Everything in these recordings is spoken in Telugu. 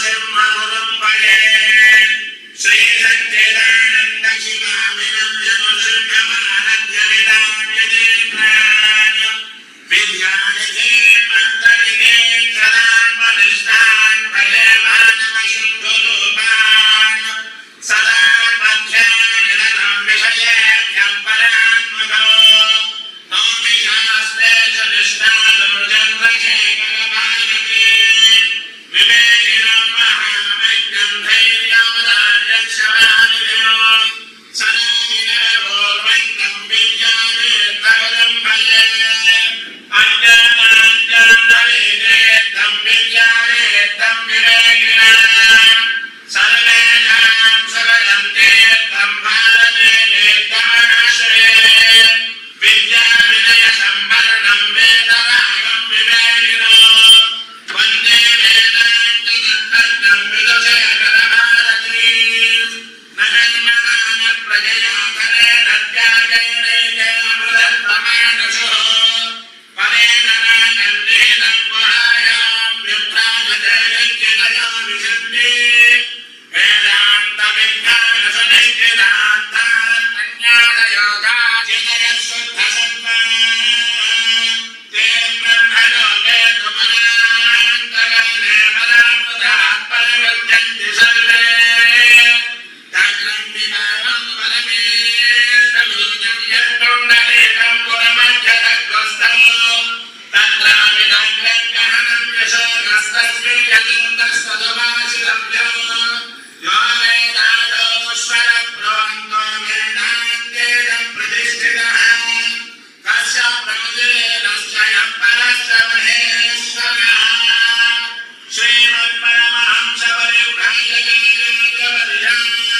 నరసింహగురం భజే శ్రీ సచ్చిదానంద శివామినం జమసింహమారత్యమిదాన్యదేత్రాన్ విద్యానిధి మంత్రనిధి సదాత్మనిష్టాన్ భజే మానవ సింధురూపాన్ సదా పథ్యానిరతం విషయేభ్యం పరాన్ముఖో నోమి శాస్త్రే చ నిష్ణాతో చంద్రశేఖరభారతి వివేకినం మహామజ్ఞం ధైర్యోదార్యక్షరానిధిలో సదా వినరవోర్వంతం విద్యాదేత్తగరం భజే అజ్ఞానాజ్ఞానవేదేత్తం విద్యాదేత్తం వివేకినం సర్వేషాం సకలం తీర్థం భారతే నేత్తమాశ్రయే విద్యా వినయ సంవరణం వేదరాగం వివేకినో వందే వేదాంత తత్వం విదుషేఖర భారతీ నగన్మనాన ప్రజయా కరేణ త్యాగేనైకేమృతత్వమానసో పరేణ రాజన్నేదం గుహాయాం విభ్రాజతేయంచితయా విశంతి వేదాంత విజ్ఞాన సనిశ్చితార్థాన్యాసయోగాచితయ శుద్ధ సత్వా తే బ్రహ్మలోకే తుమనాంతరానే పరాముదాత్ పరివర్తంతి సర్వే దగ్రం విమానం పరమేశ్వరుజం యత్పుండరీకం పురమధ్యదగ్రస్థం తత్రామిదగ్రం గహనం యశోగస్తస్మిన్ యజుంతస్వదమాశిరభ్యం యో వేదాదోశ్వర ప్రోంగో వేదాంతేజం ప్రతిష్ఠితः కస్య ప్రకృతిరస్య పరస్య మహేశ్వరः శ్రీమత్పరమహంస పరివ్రాజగేంద్రవర్య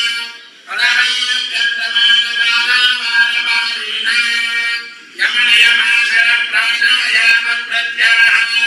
పరమాత్యప్రమాణవారావారవారీణ యమన యమాశర ప్రాణాయామ ప్రత్యాహార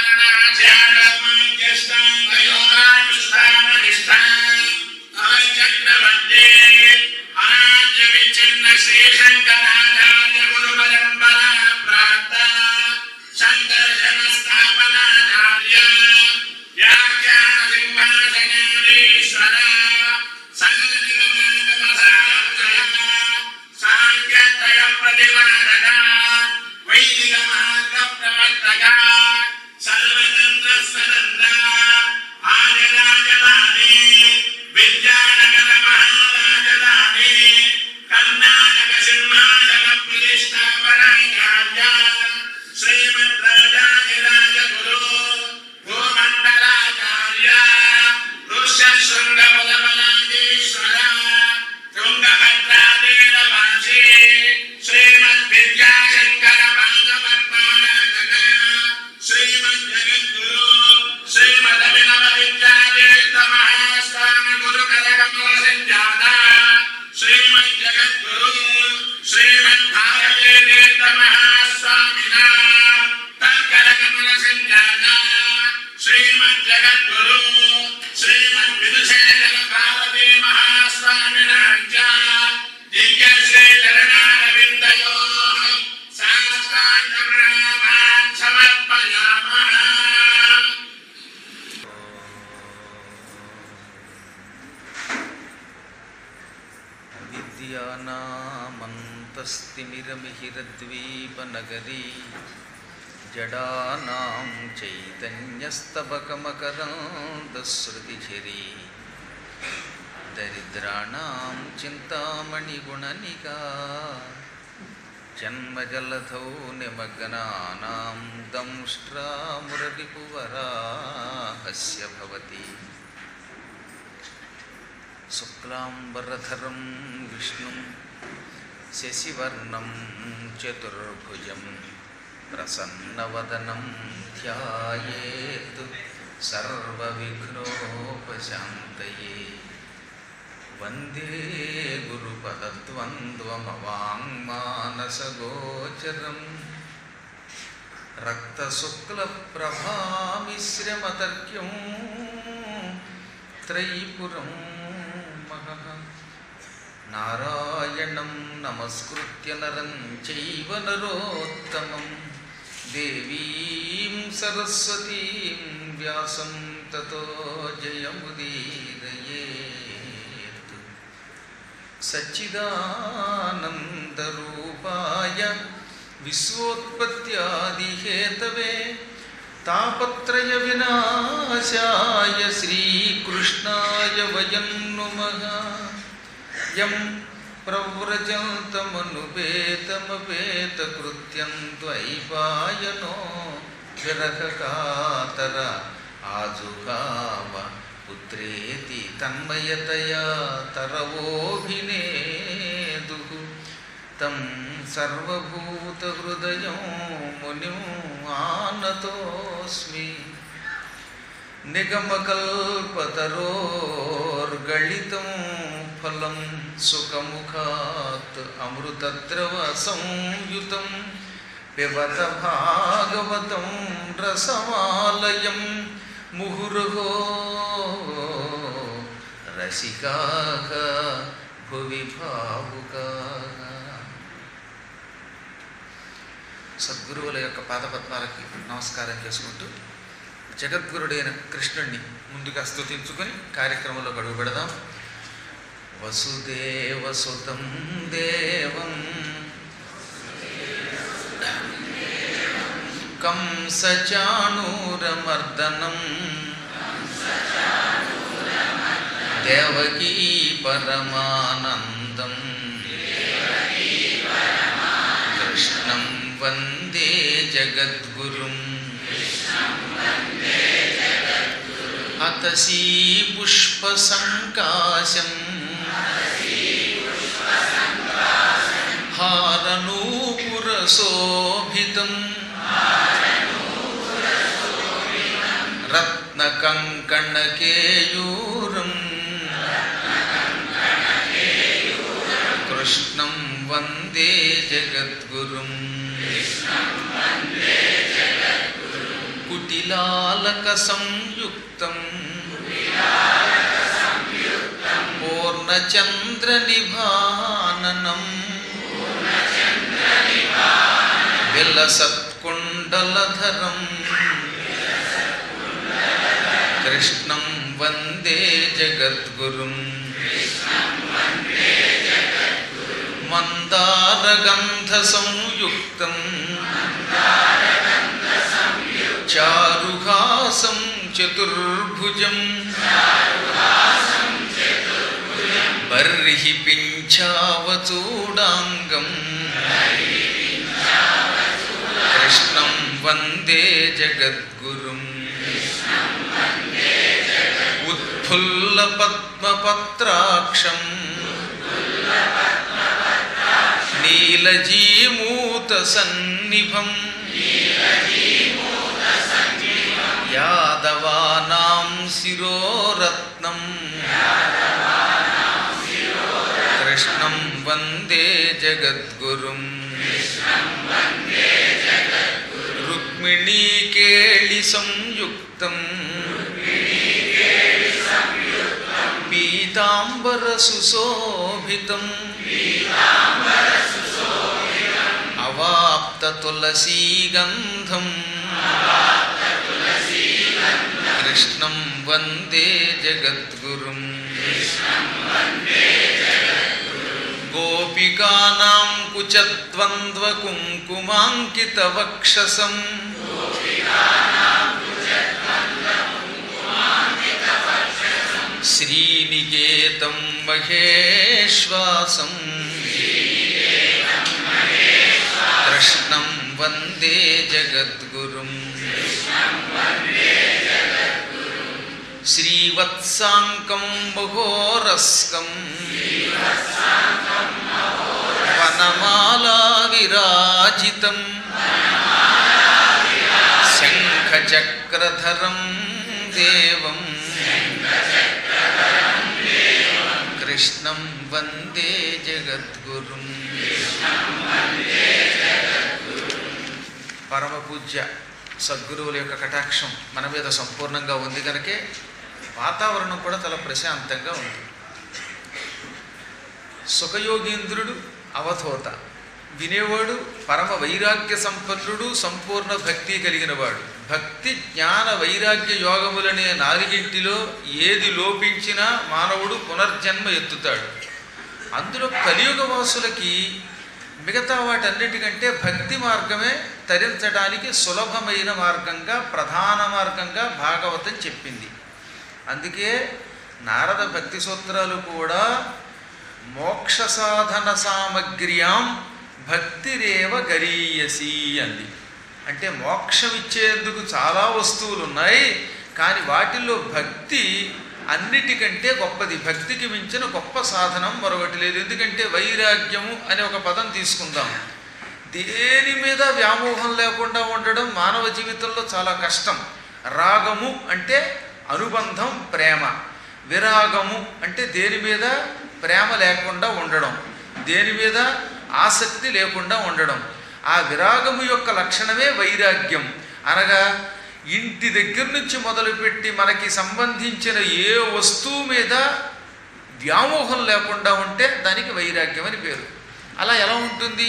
ధారణాచారమాజ్యష్టాంగయోగానుష్ఠాన నిష్ఠాన్ చక్రవర్తి అనాజ్య విచ్ఛిన్న శ్రీ శంకరాచార్య గురు పరంపరా ప్రాప్త సందర్శన స్థాపనాచార్య వ్యాఖ్యాన సింహాసనాధీశ్వర సకల నిగమాగమసారథయ సాంఖ్యత్రయ ప్రతిపాదక వైదిక మార్గ ప్రవర్తక సర్వతంత్ర స్వతంత్ర ఆర్యరాజధాని విద్యానగర మహారాజధాని కర్ణాటక సింహాసన ప్రతిష్టాపనాచార్య శ్రీమద్ రాజాధిరాజ గురు భూమండలాచార్య ఋష్యశృంగ పదమనాదీశ్వర తుంగభద్రాదీనవాసి శ్రీమద్ విద్యాశంకర పాదపద్మారాధక శ్రీమద్ జగద్గురు శ్రీమద్ అభినవ విద్యాతీర్థ మహాస్వామి గురు కలకమల సంజాత శ్రీమద్ జగద్గురు శ్రీమద్ భారతీ తీర్థ మహాస్వామిన తత్కలకమల సంజాత శ్రీమద్ జగద్గురు శ్రీమద్ విదుషేఖర భారతీ మహాస్వామినాంచ దివ్య శ్రీ చరణారవిందయో శాస్త్రాంత ప్రణామాన్ సమర్పయామః విద్యానామంతస్తిమిరమిహిరద్వీపనగరీ జడానాం చైతన్యస్తబకమకరాందశ్రుతిఝరీ దరిద్రాణం చింతామణిగుణనికా జన్మజలధౌ నిమగ్నానాం దంష్ట్రామురరిపువరాహస్య భవతి శుక్లాంబరధరం విష్ణుం శశివర్ణం చతుర్భుజం ప్రసన్నవదనం ధ్యాయేత్ సర్వవిఘ్నోపశాంతయే వందే గురుపదద్వంద్వమవాङ्మానసగోచరం రక్తశుక్లప్రభామిశ్రమతర్క్యం త్రైపురం మహః నారాయణం నమస్కృత్య నరం చైవ నరోత్తమం దేవీం సరస్వతీం వ్యాసం తతో జయముదీరయేత్ సచ్చిదానందరూపాయ విశ్వోత్పత్యాదిహేతవే తాపత్రయ వినాశాయ శ్రీకృష్ణాయ వయం నుమః యం ప్రవ్రజంతమనుపేతమపేతకృత్యం ద్వైపాయనో విరహకాతర ఆజుగావ పుత్రేతి తన్మయతయా తరవోభినేదు తం సర్వభూతహృదయం మునిం ఆనతోస్మి నిగమకల్పతరోర్గళితం ఫలం సుఖముఖాత్ అమృతద్రవ సంయుతం పిబత భాగవతం రసమాలయం ముహుర్హో రసికా భువి భావుకా సద్గురువుల యొక్క పాదపద్మాలకి నమస్కారం చేసుకుంటూ జగద్గురుడైన కృష్ణుణ్ణి ముందుగా స్తుతించుకొని కార్యక్రమంలో గడువు పెడదాం వసుదేవసుతం దేవం కంసచాణూరమర్దనం దేవకీ పరమానందం కృష్ణం వందే జగద్గురుం అతసీ పుష్పసంకాశం హారనూపురశోభితం రత్నకంకణకేయూరం కృష్ణం వందే జగద్గురుం కుటిలాలక సంయుక్తం పూర్ణచంద్ర నిభాననం విలసత్కుండలధరం కృష్ణం వందే జగద్గురుం మందారగంధ సంయుక్తం చారుహాసం చతుర్భుజం బర్హి పింఛావచూడాంగం కృష్ణం వందే జగద్గురుం ఉత్ఫుల్ల పద్మపత్రాక్షం నీలజీమూత సన్నిభం యాదవానాం శిరోరత్నం కృష్ణం వందే జగద్గురుం రుక్మిణీకేళి సంయుక్తం పీతాంబర సుశోభితం అవాప్త తులసీగంధం కృష్ణం వందే జగద్గురుం గోపికానాం కుచద్వంద్వకుంకుమాంకితవక్షసం శ్రీనికేతం మహేశ్వాసం కృష్ణం వందే జగద్గురుం శ్రీవత్సాంకం మహోరస్కం వనమాలా విరాజితం శంఖచక్రధరం దేవం కృష్ణం వందే జగద్గురుం పరమపూజ్య సద్గురువుల యొక్క కటాక్షం మన మీద సంపూర్ణంగా ఉంది కనుకే వాతావరణం కూడా చాలా ప్రశాంతంగా ఉంది సుఖయోగీంద్రుడు అవధూత వినేవాడు పరమ వైరాగ్య సంపన్నుడు సంపూర్ణ భక్తి కలిగిన వాడు భక్తి జ్ఞాన వైరాగ్య యోగములనే నాలుగింటిలో ఏది లోపించినా మానవుడు పునర్జన్మ ఎత్తుతాడు అందులో కలియుగ వాసులకి మిగతా వాటన్నిటికంటే భక్తి మార్గమే తరించడానికి సులభమైన మార్గంగా ప్రధాన మార్గంగా భాగవతం చెప్పింది అందుకే నారద భక్తి సూత్రాలు కూడా మోక్ష సాధన సామగ్ర్యాం భక్తిరేవ గరీయసి అంది అంటే మోక్షం ఇచ్చేందుకు చాలా వస్తువులు ఉన్నాయి కానీ వాటిల్లో భక్తి అన్నిటికంటే గొప్పది భక్తికి మించిన గొప్ప సాధనం మరొకటి లేదు ఎందుకంటే వైరాగ్యము అనే ఒక పదం తీసుకుందాం దేని మీద వ్యామోహం లేకుండా ఉండడం మానవ జీవితంలో చాలా కష్టం రాగము అంటే అనుబంధం ప్రేమ విరాగము అంటే దేని మీద ప్రేమ లేకుండా ఉండడం దేని మీద ఆసక్తి లేకుండా ఉండడం ఆ విరాగము యొక్క లక్షణమే వైరాగ్యం అనగా ఇంటి దగ్గర నుంచి మొదలుపెట్టి మనకి సంబంధించిన ఏ వస్తువు మీద వ్యామోహం లేకుండా ఉంటే దానికి వైరాగ్యం అని పేరు అలా ఎలా ఉంటుంది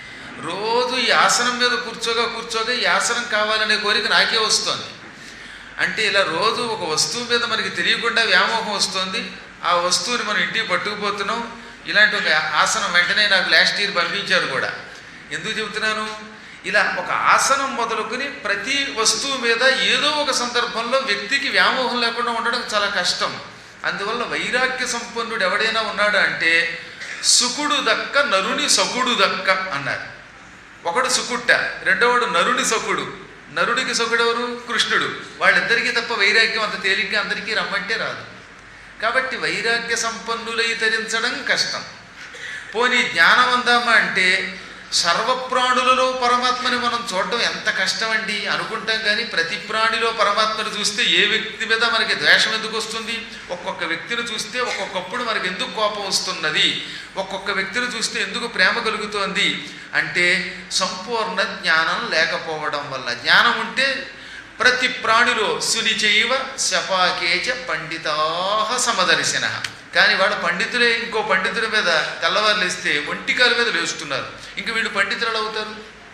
రోజు ఈ ఆసనం మీద కూర్చోగా కూర్చోగా ఈ ఆసనం కావాలనే కోరిక నాకే వస్తుంది అంటే ఇలా రోజు ఒక వస్తువు మీద మనకి తెలియకుండా వ్యామోహం వస్తుంది ఆ వస్తువుని మనం ఇంటికి పట్టుకుపోతున్నాం ఇలాంటి ఒక ఆసనం వెంటనే నాకు లాస్ట్ ఇయర్ పంపించారు కూడా ఎందుకు చెబుతున్నాను ఇలా ఒక ఆసనం మొదలుకొని ప్రతి వస్తువు మీద ఏదో ఒక సందర్భంలో వ్యక్తికి వ్యామోహం లేకుండా ఉండడం చాలా కష్టం అందువల్ల వైరాగ్య సంపన్నుడు ఎవడైనా ఉన్నాడు అంటే సుకుడు దక్క నరుని సకుడు దక్క అన్నారు ఒకడు సుకుట్ట రెండోవాడు నరుని సకుడు నరుడికి సకుడెవరు కృష్ణుడు వాళ్ళిద్దరికీ తప్ప వైరాగ్యం అంత తేలిగ్గా అందరికీ రమ్మంటే రాదు కాబట్టి వైరాగ్య సంపన్నులై తరించడం కష్టం పోనీ జ్ఞానం అందామా అంటే సర్వప్రాణులలో పరమాత్మని మనం చూడడం ఎంత కష్టం అండి అనుకుంటాం కానీ ప్రతి ప్రాణిలో పరమాత్మని చూస్తే ఏ వ్యక్తి మీద మనకి ద్వేషం ఎందుకు వస్తుంది ఒక్కొక్క వ్యక్తిని చూస్తే ఒక్కొక్కప్పుడు మనకి ఎందుకు కోపం వస్తున్నది ఒక్కొక్క వ్యక్తిని చూస్తే ఎందుకు ప్రేమ కలుగుతోంది అంటే సంపూర్ణ జ్ఞానం లేకపోవడం వల్ల జ్ఞానం ఉంటే ప్రతి ప్రాణిలో సునిచైవ శపాకేచ పండితాహ సమదర్శన కానీ వాడు పండితులే ఇంకో పండితుడి మీద తెల్లవారు లేస్తే ఒంటికాల మీద లేస్తున్నారు ఇంక వీళ్ళు పండితులు ఎలా అవుతారు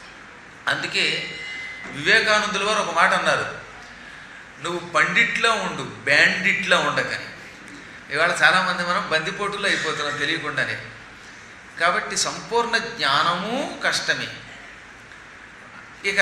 అందుకే వివేకానందుల వారు ఒక మాట అన్నారు నువ్వు పండిట్లా ఉండు బ్యాండిట్లా ఉండకని ఇవాళ చాలామంది మనం బందిపోటులో అయిపోతున్నాం తెలియకుండానే కాబట్టి సంపూర్ణ జ్ఞానము కష్టమే ఇక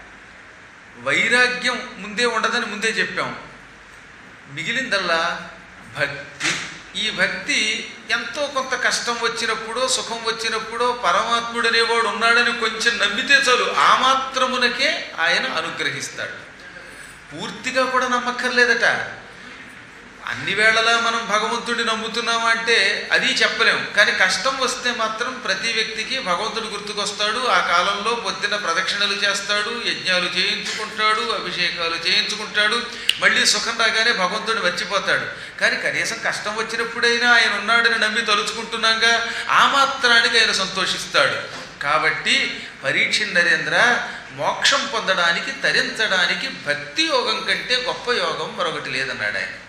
వైరాగ్యం ముందే ఉండదని ముందే చెప్పాం మిగిలిందల్లా భక్తి ఈ భక్తి ఎంతో కొంత కష్టం వచ్చినప్పుడో సుఖం వచ్చినప్పుడో పరమాత్ముడు అనేవాడు ఉన్నాడని కొంచెం నమ్మితే చాలు ఆ మాత్రమునకే ఆయన అనుగ్రహిస్తాడు పూర్తిగా కూడా నమ్మక్కర్లేదట అన్ని వేళలా మనం భగవంతుడిని నమ్ముతున్నామా అంటే అది చెప్పలేం కానీ కష్టం వస్తే మాత్రం ప్రతి వ్యక్తికి భగవంతుడు గుర్తుకొస్తాడు ఆ కాలంలో పొద్దున ప్రదక్షిణలు చేస్తాడు యజ్ఞాలు చేయించుకుంటాడు అభిషేకాలు చేయించుకుంటాడు మళ్ళీ సుఖం రాగానే భగవంతుడిని మర్చిపోతాడు కానీ కనీసం కష్టం వచ్చినప్పుడైనా ఆయన ఉన్నాడని నమ్మి తలుచుకుంటున్నాగా ఆ మాత్రానికి ఆయన సంతోషిస్తాడు కాబట్టి పరీక్ష నరేంద్ర మోక్షం పొందడానికి తరించడానికి భక్తి యోగం కంటే గొప్ప యోగం మరొకటి లేదన్నాడు ఆయన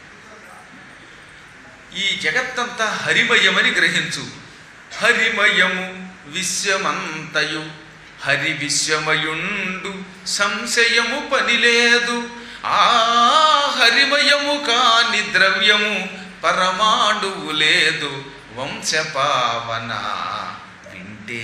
ఈ జగత్తంతా హరిమయమని గ్రహించు హరిమయము విశ్వమంతయు హరి విశ్వమయుండు సంశయము పని లేదు ఆ హరిమయము కాని ద్రవ్యము పరమాణువు లేదు వంశపావన వింటే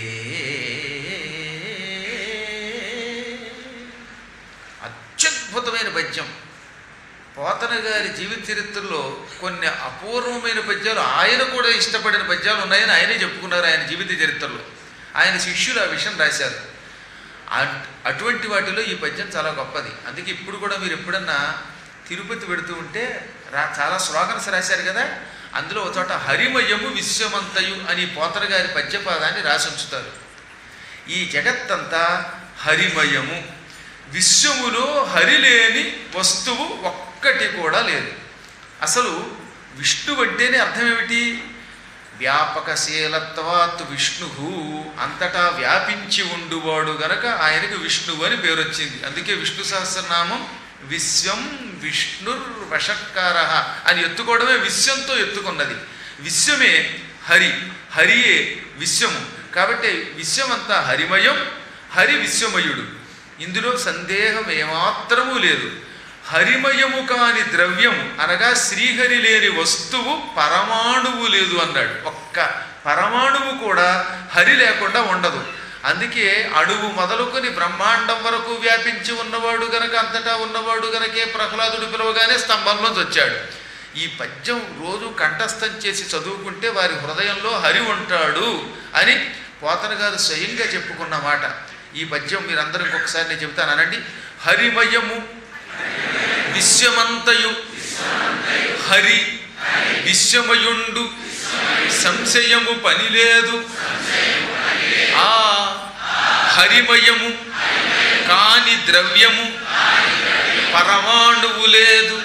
అత్యద్భుతమైన పద్యం పోతన గారి జీవిత చరిత్రలో కొన్ని అపూర్వమైన పద్యాలు ఆయన కూడా ఇష్టపడిన పద్యాలు ఉన్నాయని ఆయనే చెప్పుకున్నారు ఆయన జీవిత చరిత్రలో ఆయన శిష్యులు ఆ విషయం రాశారు అట్- అటువంటి వాటిలో ఈ పద్యం చాలా గొప్పది అందుకే ఇప్పుడు కూడా మీరు ఎప్పుడన్నా తిరుపతి పెడుతూ ఉంటే రా చాలా స్లోగన్స్ రాశారు కదా అందులో ఒక చోట హరిమయము విశ్వమంతయు అని పోతన గారి పద్యపాదాన్ని రాసి ఉంచుతారు ఈ జగత్తంతా హరిమయము విశ్వములో హరి లేని వస్తువు ఒక్కటి కూడా లేదు అసలు విష్ణు అంటేనే అర్థం ఏమిటి వ్యాపకశీలత్వాత్ విష్ణు అంతటా వ్యాపించి ఉండువాడు గనక ఆయనకు విష్ణువు అని పేరు వచ్చింది అందుకే విష్ణు సహస్రనామం విశ్వం విష్ణుర్ వషట్కార అని ఎత్తుకోవడమే విశ్వంతో ఎత్తుకున్నది విశ్వమే హరి హరియే విశ్వము కాబట్టి విశ్వమంతా హరిమయం హరి విశ్వమయుడు ఇందులో సందేహం ఏమాత్రమూ లేదు హరిమయము కాని ద్రవ్యం అనగా శ్రీహరి లేని వస్తువు పరమాణువు లేదు అన్నాడు ఒక్క పరమాణువు కూడా హరి లేకుండా ఉండదు అందుకే అణువు మొదలుకొని బ్రహ్మాండం వరకు వ్యాపించి ఉన్నవాడు గనక అంతటా ఉన్నవాడు గనకే ప్రహ్లాదుడు పిలవగానే స్తంభంలోంచి వచ్చాడు ఈ పద్యం రోజు కంఠస్థం చేసి చదువుకుంటే వారి హృదయంలో హరి ఉంటాడు అని పోతన గారు స్వయంగా చెప్పుకున్న మాట ఈ పద్యం మీరందరూ ఇంకొకసారి నేను చెబుతాను అనండి హరిమయము విశ్వమంతయు హరి విశ్వమయుండు సంశయము పని లేదు ఆ హరిమయము కాని ద్రవ్యము పరమాణువు లేదు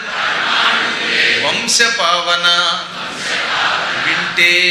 వంశపావన వింటే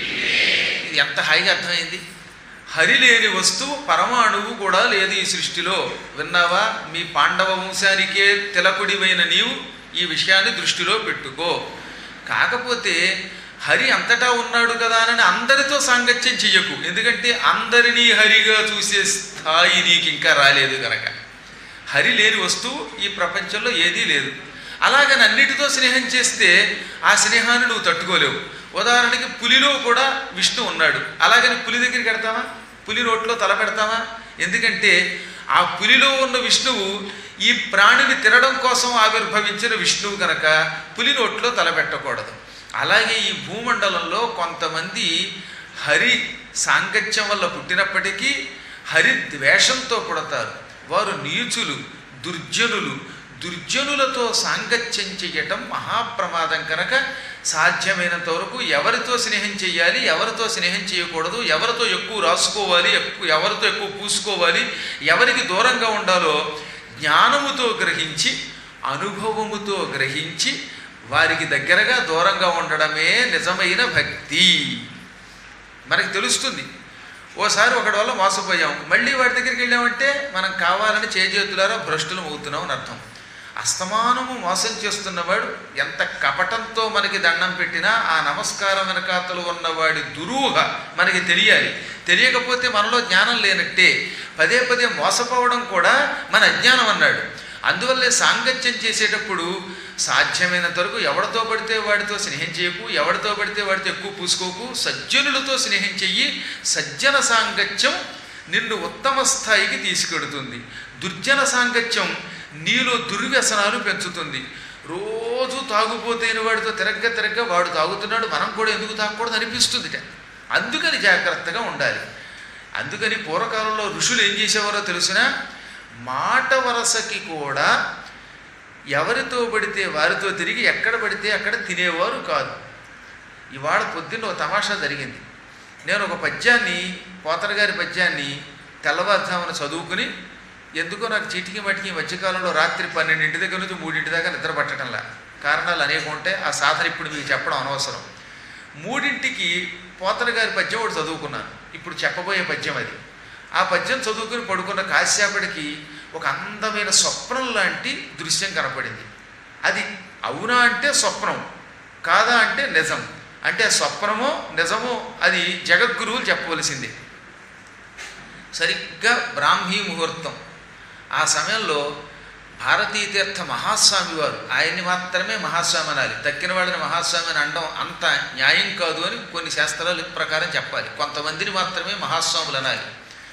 ఇది ఎంత హాయిగా అర్థమైంది హరి లేని వస్తువు పరమాణువు కూడా లేదు ఈ సృష్టిలో విన్నావా మీ పాండవ వంశానికే తిలకుడివైన నీవు ఈ విషయాన్ని దృష్టిలో పెట్టుకో కాకపోతే హరి అంతటా ఉన్నాడు కదా అని అందరితో సాంగత్యం చెయ్యకు ఎందుకంటే అందరినీ హరిగా చూసే స్థాయి నీకు ఇంకా రాలేదు కనుక హరి లేని వస్తువు ఈ ప్రపంచంలో ఏదీ లేదు అలాగని అన్నిటితో స్నేహం చేస్తే ఆ స్నేహాన్ని నువ్వు తట్టుకోలేవు ఉదాహరణకి పులిలో కూడా విష్ణు ఉన్నాడు అలాగని పులి దగ్గరికి పెడతావా పులి నోట్లో తల పెడతావా ఎందుకంటే ఆ పులిలో ఉన్న విష్ణువు ఈ ప్రాణిని తినడం కోసం ఆవిర్భవించిన విష్ణువు కనుక పులి నోట్లో తల పెట్టకూడదు అలాగే ఈ భూమండలంలో కొంతమంది హరి సాంగత్యం వల్ల పుట్టినప్పటికీ హరి ద్వేషంతో పుడతారు వారు నీచులు దుర్జనులు దుర్జనులతో సాంగత్యం చెయ్యటం మహాప్రమాదం కనుక సాధ్యమైనంత వరకు ఎవరితో స్నేహం చేయాలి ఎవరితో స్నేహం చేయకూడదు ఎవరితో ఎక్కువ రాసుకోవాలి ఎక్కువ ఎవరితో ఎక్కువ పూసుకోవాలి ఎవరికి దూరంగా ఉండాలో జ్ఞానముతో గ్రహించి అనుభవముతో గ్రహించి వారికి దగ్గరగా దూరంగా ఉండడమే నిజమైన భక్తి మనకి తెలుస్తుంది ఓసారి ఒకటి వల్ల మోసపోయాం మళ్ళీ వాడి దగ్గరికి వెళ్ళామంటే మనం కావాలని చేజేతులారా భ్రష్టులం అవుతున్నాం అని అర్థం అస్తమానము మోసం చేస్తున్నవాడు ఎంత కపటంతో మనకి దండం పెట్టినా ఆ నమస్కారం వెనకాతలు ఉన్నవాడి దురూహ మనకి తెలియాలి తెలియకపోతే మనలో జ్ఞానం లేనట్టే పదే పదే మోసపోవడం కూడా మన అజ్ఞానం అన్నాడు అందువల్లే సాంగత్యం చేసేటప్పుడు సాధ్యమైనంత వరకు ఎవరితో పడితే వాడితో స్నేహం చేయకు ఎవరితో పడితే వాడితో ఎక్కువ పూసుకోకు సజ్జనులతో స్నేహం చెయ్యి సజ్జన సాంగత్యం నిన్ను ఉత్తమ స్థాయికి తీసుకెడుతుంది దుర్జన సాంగత్యం నీలో దుర్వ్యసనాలు పెంచుతుంది రోజు తాగుపోతేని వాడితో తిరగ్గా తిరగ్గా వాడు తాగుతున్నాడు మనం కూడా ఎందుకు తాగకూడదు అనిపిస్తుందిట అందుకని జాగ్రత్తగా ఉండాలి అందుకని పూర్వకాలంలో ఋషులు ఏం చేసేవారో తెలిసినా మాట వరసకి కూడా ఎవరితో పడితే వారితో తిరిగి ఎక్కడ పడితే అక్కడ తినేవారు కాదు ఇవాళ పొద్దున్న ఒక తమాషా జరిగింది నేను ఒక పద్యాన్ని పోతన గారి పద్యాన్ని తెల్లవారుజామున చదువుకుని ఎందుకో నాకు చీటికి మటికి ఈ మధ్యకాలంలో రాత్రి పన్నెండింటి దగ్గర నుంచి మూడింటి దాకా నిద్ర పట్టడంలా కారణాలు అనేక ఉంటాయి ఆ సాధన ఇప్పుడు మీకు చెప్పడం అనవసరం మూడింటికి పోతన గారి పద్యం ఒకటి చదువుకున్నాను ఇప్పుడు చెప్పబోయే పద్యం అది ఆ పద్యం చదువుకుని పడుకున్న కాసేపటికి ఒక అందమైన స్వప్నం లాంటి దృశ్యం కనపడింది అది అవునా అంటే స్వప్నం కాదా అంటే నిజం అంటే స్వప్నమో నిజమో అది జగద్గురువులు చెప్పవలసింది సరిగ్గా బ్రాహ్మీ ముహూర్తం ఆ సమయంలో భారతీతీర్థ మహాస్వామి వారు ఆయన్ని మాత్రమే మహాస్వామి అనాలి తక్కిన వాళ్ళని మహాస్వామి అని అనడం అంత న్యాయం కాదు అని కొన్ని శాస్త్రాల ప్రకారం చెప్పాలి కొంతమందిని మాత్రమే మహాస్వాములు అనాలి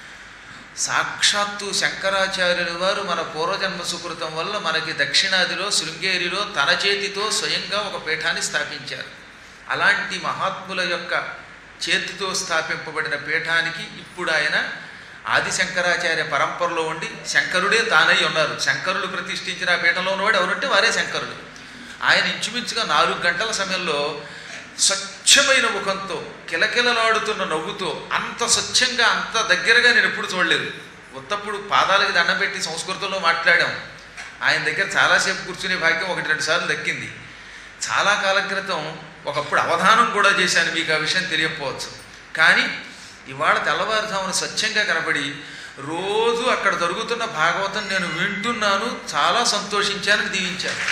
సాక్షాత్తు శంకరాచార్యుల వారు మన పూర్వజన్మ సుకృతం వల్ల మనకి దక్షిణాదిలో శృంగేరిలో తన చేతితో స్వయంగా ఒక పీఠాన్ని స్థాపించారు అలాంటి మహాత్ముల యొక్క చేతితో స్థాపింపబడిన పీఠానికి ఇప్పుడు ఆయన ఆది శంకరాచార్య పరంపరలో ఉండి శంకరుడే తానై ఉన్నారు శంకరులు ప్రతిష్ఠించిన ఆ పీఠంలో ఉన్నవాడు ఎవరంటే వారే శంకరుడు ఆయన ఇంచుమించుగా నాలుగు గంటల సమయంలో స్వచ్ఛమైన ముఖంతో కిలకిలలాడుతున్న నవ్వుతో అంత స్వచ్ఛంగా అంత దగ్గరగా నేను ఎప్పుడు చూడలేదు ఉత్తప్పుడు పాదాలకి దండం పెట్టి సంస్కృతంలో మాట్లాడాం ఆయన దగ్గర చాలాసేపు కూర్చునే భాగ్యం ఒకటి రెండు సార్లు దక్కింది చాలా కాలం క్రితం ఒకప్పుడు అవధానం కూడా చేశాను మీకు ఆ విషయం తెలియకపోవచ్చు కానీ ఇవాళ తెల్లవారుజామున స్వచ్ఛంగా కనబడి రోజు అక్కడ జరుగుతున్న భాగవతం నేను వింటున్నాను చాలా సంతోషించాను దీవించాను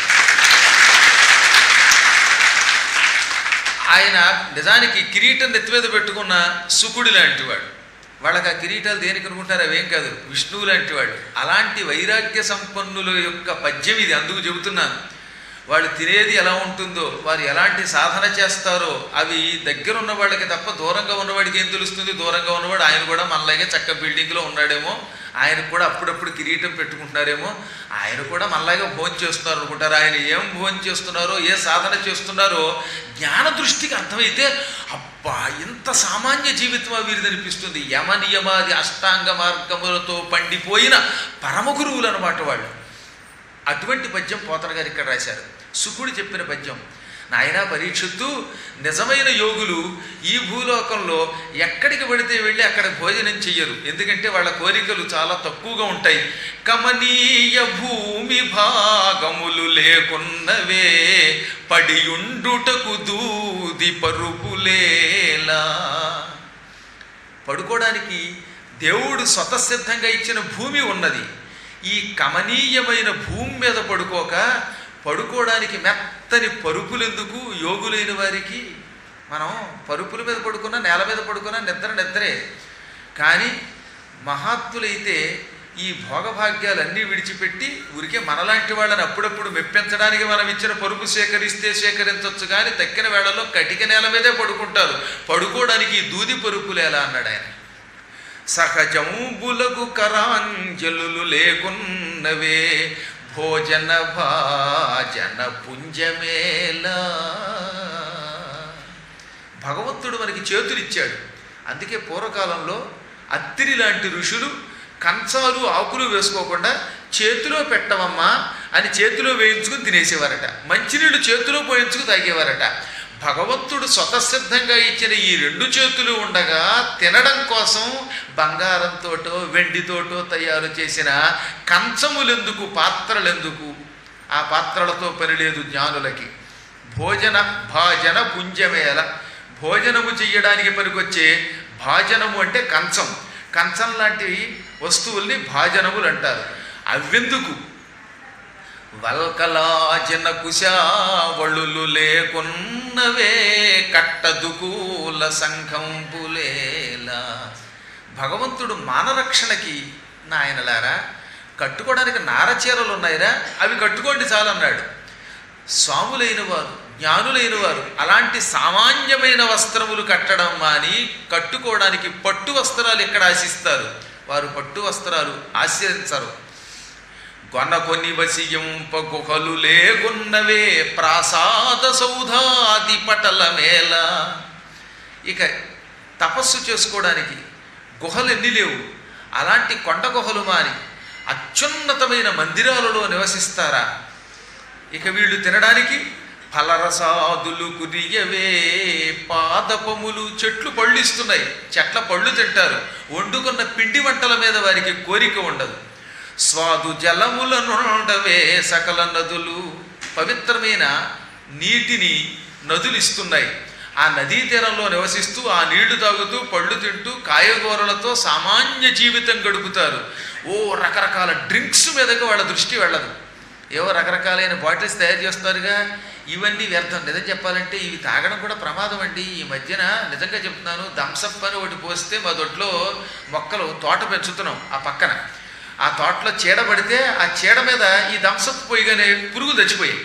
ఆయన నిజానికి కిరీటం నెత్తి మీద పెట్టుకున్న సుకుడి లాంటివాడు వాళ్ళకి ఆ కిరీటాలు దేనికి అనుకుంటారు అవేం కాదు విష్ణువు లాంటి వాళ్ళు అలాంటి వైరాగ్య సంపన్నుల యొక్క పద్యం ఇది అందుకు చెబుతున్నాను వాళ్ళు తినేది ఎలా ఉంటుందో వారు ఎలాంటి సాధన చేస్తారో అవి దగ్గర ఉన్న వాళ్ళకి తప్ప దూరంగా ఉన్నవాడికి ఏం తెలుస్తుంది దూరంగా ఉన్నవాడు ఆయన కూడా మనలాగే చక్క బిల్డింగ్లో ఉన్నాడేమో ఆయన కూడా అప్పుడప్పుడు కిరీటం పెట్టుకుంటున్నారేమో ఆయన కూడా మనలాగే భోజనం చేస్తున్నారు అనుకుంటారు ఆయన ఏం భోజనం చేస్తున్నారో ఏ సాధన చేస్తున్నారో జ్ఞాన దృష్టికి అర్థమైతే అబ్బా ఇంత సామాన్య జీవితం వీరిది అనిపిస్తుంది యమ నియమాది అష్టాంగ మార్గములతో పండిపోయిన పరమ గురువులు అనమాట వాళ్ళు అటువంటి పద్యం పోతన గారు ఇక్కడ రాశారు సుకుడు చెప్పిన పద్యం నాయనా పరీక్షిత్తు నిజమైన యోగులు ఈ భూలోకంలో ఎక్కడికి పడితే వెళ్ళి అక్కడ భోజనం చెయ్యరు ఎందుకంటే వాళ్ళ కోరికలు చాలా తక్కువగా ఉంటాయి కమనీయ భూమి భాగములు లేకున్నవే పడియుండుటకు దూది పరుపులేలా పడుకోవడానికి దేవుడు స్వతసిద్ధంగా ఇచ్చిన భూమి ఉన్నది ఈ కమనీయమైన భూమి మీద పడుకోక పడుకోవడానికి మెత్తని పరుపులెందుకు యోగులైన వారికి మనం పరుపుల మీద పడుకున్నా నేల మీద పడుకున్నా నిద్ర నిద్రే కానీ మహాత్ములైతే ఈ భోగభాగ్యాలన్నీ విడిచిపెట్టి ఊరికే మనలాంటి వాళ్ళని అప్పుడప్పుడు మెప్పించడానికి మనం ఇచ్చిన పరుపు సేకరిస్తే సేకరించవచ్చు కానీ తక్కిన వేళల్లో కటిక నేల మీదే పడుకుంటారు పడుకోవడానికి ఈ దూది పరుపులేలా అన్నాడు ఆయన సహజంబులగు కరాంజలు లేకున్నవే భోజన భాజన పుంజమేలా భగవంతుడు మనకి చేతులు ఇచ్చాడు అందుకే పూర్వకాలంలో అత్తిరి లాంటి ఋషులు కంచాలు ఆకులు వేసుకోకుండా చేతిలో పెట్టవమ్మా అని చేతిలో వేయించుకుని తినేసేవారట మంచినీళ్ళు చేతిలో పోయించుకు తాగేవారట భగవంతుడు స్వతసిద్ధంగా ఇచ్చిన ఈ రెండు చేతులు ఉండగా తినడం కోసం బంగారంతోటో వెండితోటో తయారు చేసిన కంచములెందుకు పాత్రలెందుకు ఆ పాత్రలతో పని లేదు జ్ఞానులకి భోజన భాజన పుంజమేల భోజనము చెయ్యడానికి పనికొచ్చే భాజనము అంటే కంచం కంచం లాంటి వస్తువుల్ని భాజనములు అంటారు అవ్వెందుకు వల్కలాజన కుశావళులు లేకున్నవే కట్టదుకూల సంఘంపులేలా భగవంతుడు మానరక్షణకి నాయనలారా కట్టుకోవడానికి నారచీరలు ఉన్నాయిరా అవి కట్టుకోండి చాలన్నాడు స్వాములైన వారు జ్ఞానులైన వారు అలాంటి సామాన్యమైన వస్త్రములు కట్టడం మాని కట్టుకోవడానికి పట్టు వస్త్రాలు ఎక్కడ ఆశిస్తారు వారు పట్టు వస్త్రాలు ఆశ్రయించరు కొనకొని వసియంప గుహలు లేకున్నవే ప్రాసాద సౌధాది పటల మేళ ఇక తపస్సు చేసుకోవడానికి గుహలు ఎన్ని లేవు అలాంటి కొండ గుహలు మాని అత్యున్నతమైన మందిరాలలో నివసిస్తారా ఇక వీళ్ళు తినడానికి ఫలరసాదులు కురియవే పాదపములు చెట్లు పళ్ళు ఇస్తున్నాయి చెట్ల పళ్ళు తింటారు వండుకున్న పిండి వంటల మీద వారికి కోరిక ఉండదు స్వాదు జలములనుండవే సకల నదులు పవిత్రమైన నీటిని నదులు ఇస్తున్నాయి ఆ నదీ తీరంలో నివసిస్తూ ఆ నీళ్లు తాగుతూ పళ్ళు తింటూ కాయగూరలతో సామాన్య జీవితం గడుపుతారు ఓ రకరకాల డ్రింక్స్ మీదకి వాళ్ళ దృష్టి వెళ్ళదు ఏవో రకరకాలైన బాటిల్స్ తయారు చేస్తారుగా ఇవన్నీ వ్యర్థం నిజం చెప్పాలంటే ఇవి తాగడం కూడా ప్రమాదం అండి ఈ మధ్యన నిజంగా చెప్తున్నాను థమ్సప్ అని ఒకటి పోస్తే మా దొడ్లో మొక్కలు తోట పెంచుతున్నాం ఆ పక్కన ఆ తోటలో చీడ పడితే ఆ చీడ మీద ఈ థమ్సప్ పోయిగానే పురుగులు చచ్చిపోయాయి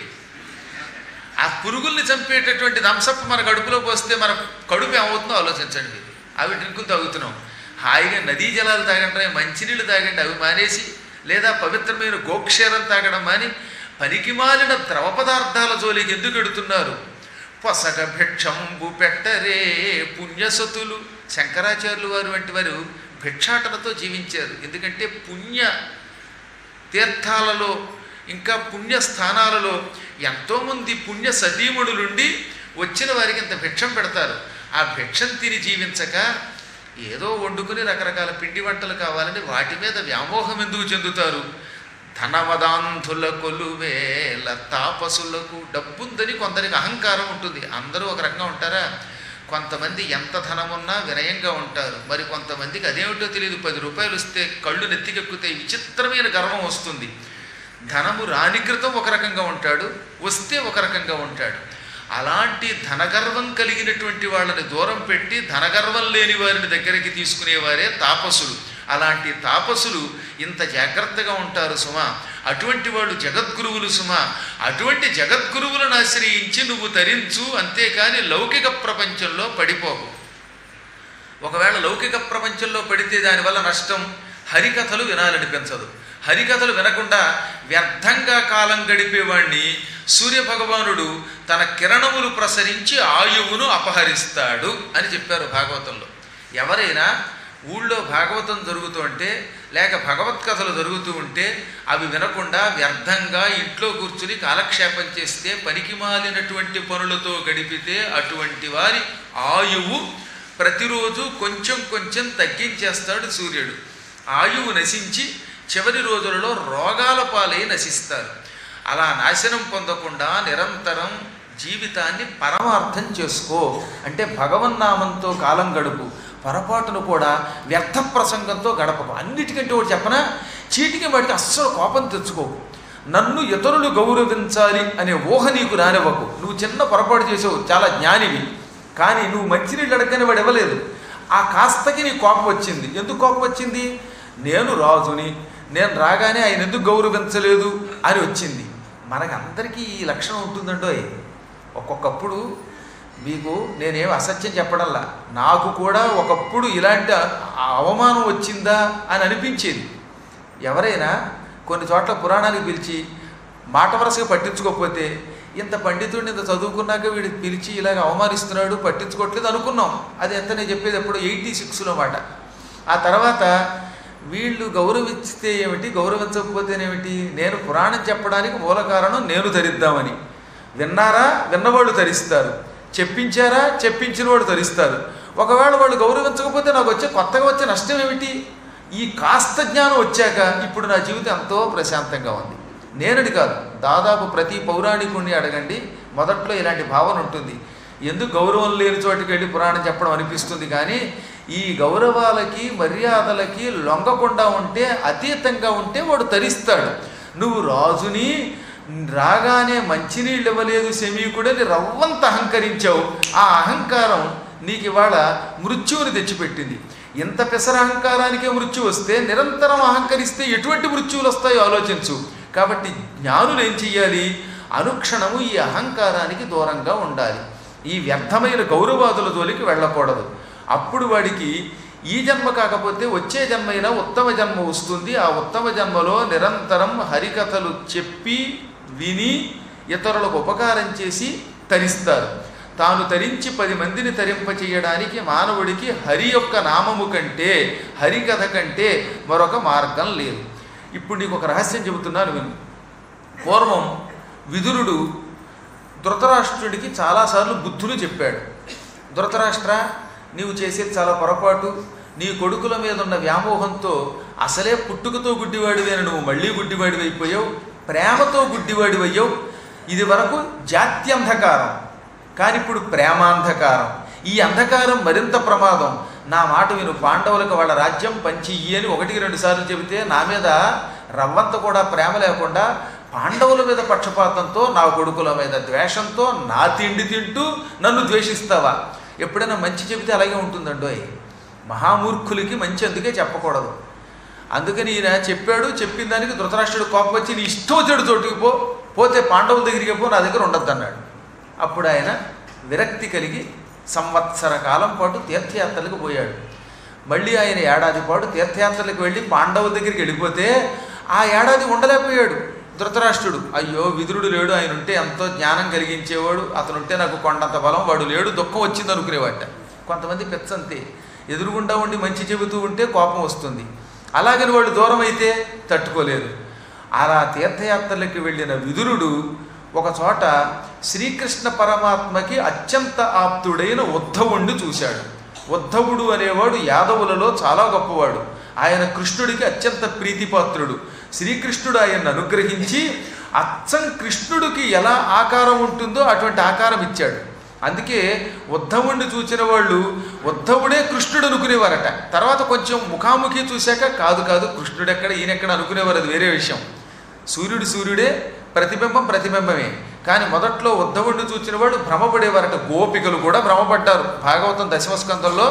ఆ పురుగుల్ని చంపేటటువంటి థమ్సప్ మన కడుపులో పోస్తే మన కడుపు ఏమవుతుందో ఆలోచించండి మీరు అవి డ్రింకులు తాగుతున్నాం హాయిగా నదీ జలాలు తాగండి మంచినీళ్ళు తాగండి అవి మానేసి లేదా పవిత్రమైన గోక్షేరం తాగడం మాని పనికిమాలిన ద్రవ పదార్థాల జోలికి ఎందుకు ఎడుతున్నారు పొసగ భిక్షంబు పెట్టరే పుణ్యసతులు శంకరాచార్యులు వారు వంటి వారు భిక్షాటనతో జీవించారు ఎందుకంటే పుణ్య తీర్థాలలో ఇంకా పుణ్య స్థానాలలో ఎంతోమంది పుణ్య సతీమణులుండి వచ్చిన వారికి ఇంత భిక్షం పెడతారు ఆ భిక్షం తిని జీవించక ఏదో వండుకుని రకరకాల పిండి వంటలు కావాలని వాటి మీద వ్యామోహం ఎందుకు చెందుతారు ధనవదాంధుల కొలువేల తాపసులకు డబ్బుందని కొందరికి అహంకారం ఉంటుంది అందరూ ఒక రకంగా ఉంటారా కొంతమంది ఎంత ధనమున్నా వినయంగా ఉంటారు మరి కొంతమందికి అదేమిటో తెలియదు పది రూపాయలు వస్తే కళ్ళు నెత్తికెక్కితే విచిత్రమైన గర్వం వస్తుంది ధనము రాని క్రితం ఒక రకంగా ఉంటాడు వస్తే ఒక రకంగా ఉంటాడు అలాంటి ధనగర్వం కలిగినటువంటి వాళ్ళని దూరం పెట్టి ధనగర్వం లేని వారిని దగ్గరికి తీసుకునేవారే తాపసులు అలాంటి తాపసులు ఇంత జాగ్రత్తగా ఉంటారు సుమా అటువంటి వాళ్ళు జగద్గురువులు సుమా అటువంటి జగద్గురువులను ఆశ్రయించి నువ్వు తరించు అంతేకాని లౌకిక ప్రపంచంలో పడిపోకు ఒకవేళ లౌకిక ప్రపంచంలో పడితే దానివల్ల నష్టం హరికథలు వినాలనిపించదు హరికథలు వినకుండా వ్యర్థంగా కాలం గడిపేవాణ్ణి సూర్యభగవానుడు తన కిరణములు ప్రసరించి ఆయువును అపహరిస్తాడు అని చెప్పారు భాగవతంలో ఎవరైనా ఊళ్ళో భాగవతం జరుగుతూ ఉంటే లేక భగవత్కథలు జరుగుతూ ఉంటే అవి వినకుండా వ్యర్థంగా ఇంట్లో కూర్చుని కాలక్షేపం చేస్తే పనికిమాలినటువంటి పనులతో గడిపితే అటువంటి వారి ఆయువు ప్రతిరోజు కొంచెం కొంచెం తగ్గించేస్తాడు సూర్యుడు ఆయువు నశించి చివరి రోజులలో రోగాల పాలై నశిస్తారు అలా నాశనం పొందకుండా నిరంతరం జీవితాన్ని పరమార్థం చేసుకో అంటే భగవన్నామంతో కాలం గడుపు పొరపాటును కూడా వ్యర్థ ప్రసంగంతో గడపకు అన్నిటికంటే ఒకటి చెప్పనా చీటికి వాటికి అస్సలు కోపం తెచ్చుకోకు నన్ను ఇతరులు గౌరవించాలి అనే ఊహ నీకు రానివ్వకు నువ్వు చిన్న పొరపాటు చేసావు చాలా జ్ఞానివి కానీ నువ్వు మంచినీళ్ళు అడగని వాడు ఇవ్వలేదు ఆ కాస్తకి నీ కోపం వచ్చింది ఎందుకు కోపం వచ్చింది నేను రాజుని నేను రాగానే ఆయన ఎందుకు గౌరవించలేదు అని వచ్చింది మనకందరికీ ఈ లక్షణం ఉంటుందండోయ్ ఒక్కొక్కప్పుడు మీకు నేనేం అసత్యం చెప్పడంలా నాకు కూడా ఒకప్పుడు ఇలాంటి అ- అవమానం వచ్చిందా అని అనిపించేది ఎవరైనా కొన్ని చోట్ల పురాణానికి పిలిచి మాట వరసగా పట్టించుకోకపోతే ఇంత పండితుడిని ఇంత చదువుకున్నాక వీడు పిలిచి ఇలాగ అవమానిస్తున్నాడు పట్టించుకోవట్లేదు అనుకున్నాం అది ఎంత నేను చెప్పేది ఎప్పుడు ఎయిటీ సిక్స్లో మాట ఆ తర్వాత వీళ్ళు గౌరవిస్తే ఏమిటి గౌరవించకపోతేనేమిటి నేను పురాణం చెప్పడానికి మూల కారణం నేను ధరిద్దామని విన్నారా విన్నవాళ్ళు ధరిస్తారు చెప్పించారా చెప్పించిన వాడు ధరిస్తారు ఒకవేళ వాళ్ళు గౌరవించకపోతే నాకు వచ్చే కొత్తగా వచ్చే నష్టం ఏమిటి ఈ కాస్త జ్ఞానం వచ్చాక ఇప్పుడు నా జీవితం ఎంతో ప్రశాంతంగా ఉంది నేనని కాదు దాదాపు ప్రతి పౌరాణికుణ్ణి అడగండి మొదట్లో ఇలాంటి భావన ఉంటుంది ఎందుకు గౌరవం లేని చోటికి వెళ్ళి పురాణం చెప్పడం అనిపిస్తుంది కానీ ఈ గౌరవాలకి మర్యాదలకి లొంగకుండా ఉంటే అతీతంగా ఉంటే వాడు తరిస్తాడు నువ్వు రాజుని రాగానే మంచినీళ్ళు ఇవ్వలేదు శమీకుడని రవ్వంత అహంకరించావు ఆ అహంకారం నీకు ఇవాళ మృత్యువుని తెచ్చిపెట్టింది ఇంత పెసర అహంకారానికే మృత్యు వస్తే నిరంతరం అహంకరిస్తే ఎటువంటి మృత్యువులు వస్తాయో ఆలోచించు కాబట్టి జ్ఞానులు ఏం చెయ్యాలి అనుక్షణము ఈ అహంకారానికి దూరంగా ఉండాలి ఈ వ్యర్థమైన గౌరవాదుల జోలికి వెళ్ళకూడదు అప్పుడు వాడికి ఈ జన్మ కాకపోతే వచ్చే జన్మైనా ఉత్తమ జన్మ వస్తుంది ఆ ఉత్తమ జన్మలో నిరంతరం హరికథలు చెప్పి విని ఇతరులకు ఉపకారం చేసి తరిస్తారు తాను తరించి పది మందిని తరింపచేయడానికి మానవుడికి హరి యొక్క నామము కంటే హరికథ కంటే మరొక మార్గం లేదు ఇప్పుడు నీకు ఒక రహస్యం చెబుతున్నాను విను పూర్వం విదురుడు ధృతరాష్ట్రుడికి చాలాసార్లు బుద్ధులు చెప్పాడు ధృతరాష్ట్ర నీవు చేసేది చాలా పొరపాటు నీ కొడుకుల మీద ఉన్న వ్యామోహంతో అసలే పుట్టుకతో గుడ్డివాడివి అని నువ్వు మళ్ళీ గుడ్డివాడివి అయిపోయావు ప్రేమతో గుడ్డివాడివయ్యావు ఇది వరకు జాత్యంధకారం కానీ ఇప్పుడు ప్రేమాంధకారం ఈ అంధకారం మరింత ప్రమాదం నా మాట విను పాండవులకు వాళ్ళ రాజ్యం పంచి ఇయ్యి అని ఒకటికి రెండు సార్లు చెబితే నా మీద రవ్వంత కూడా ప్రేమ లేకుండా పాండవుల మీద పక్షపాతంతో నా కొడుకుల మీద ద్వేషంతో నా తిండి తింటూ నన్ను ద్వేషిస్తావా ఎప్పుడైనా మంచి చెబితే అలాగే ఉంటుందండోయ్ మహామూర్ఖులకి మంచి అందుకే చెప్పకూడదు అందుకని ఈయన చెప్పాడు చెప్పిన దానికి ధృతరాష్ట్రుడు కోపం వచ్చి నీ ఇష్టం వచ్చాడు చోటుకి పో పోతే పాండవుల దగ్గరికి పో నా దగ్గర ఉండొద్దు అన్నాడు అప్పుడు ఆయన విరక్తి కలిగి సంవత్సర కాలం పాటు తీర్థయాత్రలకు పోయాడు మళ్ళీ ఆయన ఏడాది పాటు తీర్థయాత్రలకు వెళ్ళి పాండవుల దగ్గరికి వెళ్ళిపోతే ఆ ఏడాది ఉండలేకపోయాడు ధృతరాష్ట్రుడు అయ్యో విదురుడు లేడు ఆయన ఉంటే ఎంతో జ్ఞానం కలిగించేవాడు అతను ఉంటే నాకు కొండంత బలం వాడు లేడు దుఃఖం వచ్చింది అనుకునేవాట కొంతమంది పెచ్చంతే ఎదురుగుండా ఉండి మంచి చెబుతూ ఉంటే కోపం వస్తుంది అలాగని వాళ్ళు దూరం అయితే తట్టుకోలేదు అలా తీర్థయాత్రలకు వెళ్ళిన విదురుడు ఒక చోట శ్రీకృష్ణ పరమాత్మకి అత్యంత ఆప్తుడైన ఉద్ధవుణ్ణి చూశాడు ఉద్ధవుడు అనేవాడు యాదవులలో చాలా గొప్పవాడు ఆయన కృష్ణుడికి అత్యంత ప్రీతిపాత్రుడు శ్రీకృష్ణుడు ఆయన్ని అనుగ్రహించి అచ్చం కృష్ణుడికి ఎలా ఆకారం ఉంటుందో అటువంటి ఆకారం ఇచ్చాడు అందుకే ఉద్ధవుణ్ణి చూసిన వాళ్ళు ఉద్ధవుడే కృష్ణుడు అనుకునేవారట తర్వాత కొంచెం ముఖాముఖి చూశాక కాదు కాదు కృష్ణుడెక్కడ ఈయనెక్కడ అనుకునేవారు అది వేరే విషయం సూర్యుడు సూర్యుడే ప్రతిబింబం ప్రతిబింబమే కానీ మొదట్లో ఉద్ధవుడిని చూచిన వాడు భ్రమపడేవారట గోపికలు కూడా భ్రమపడ్డారు భాగవతం దశమస్కందంలో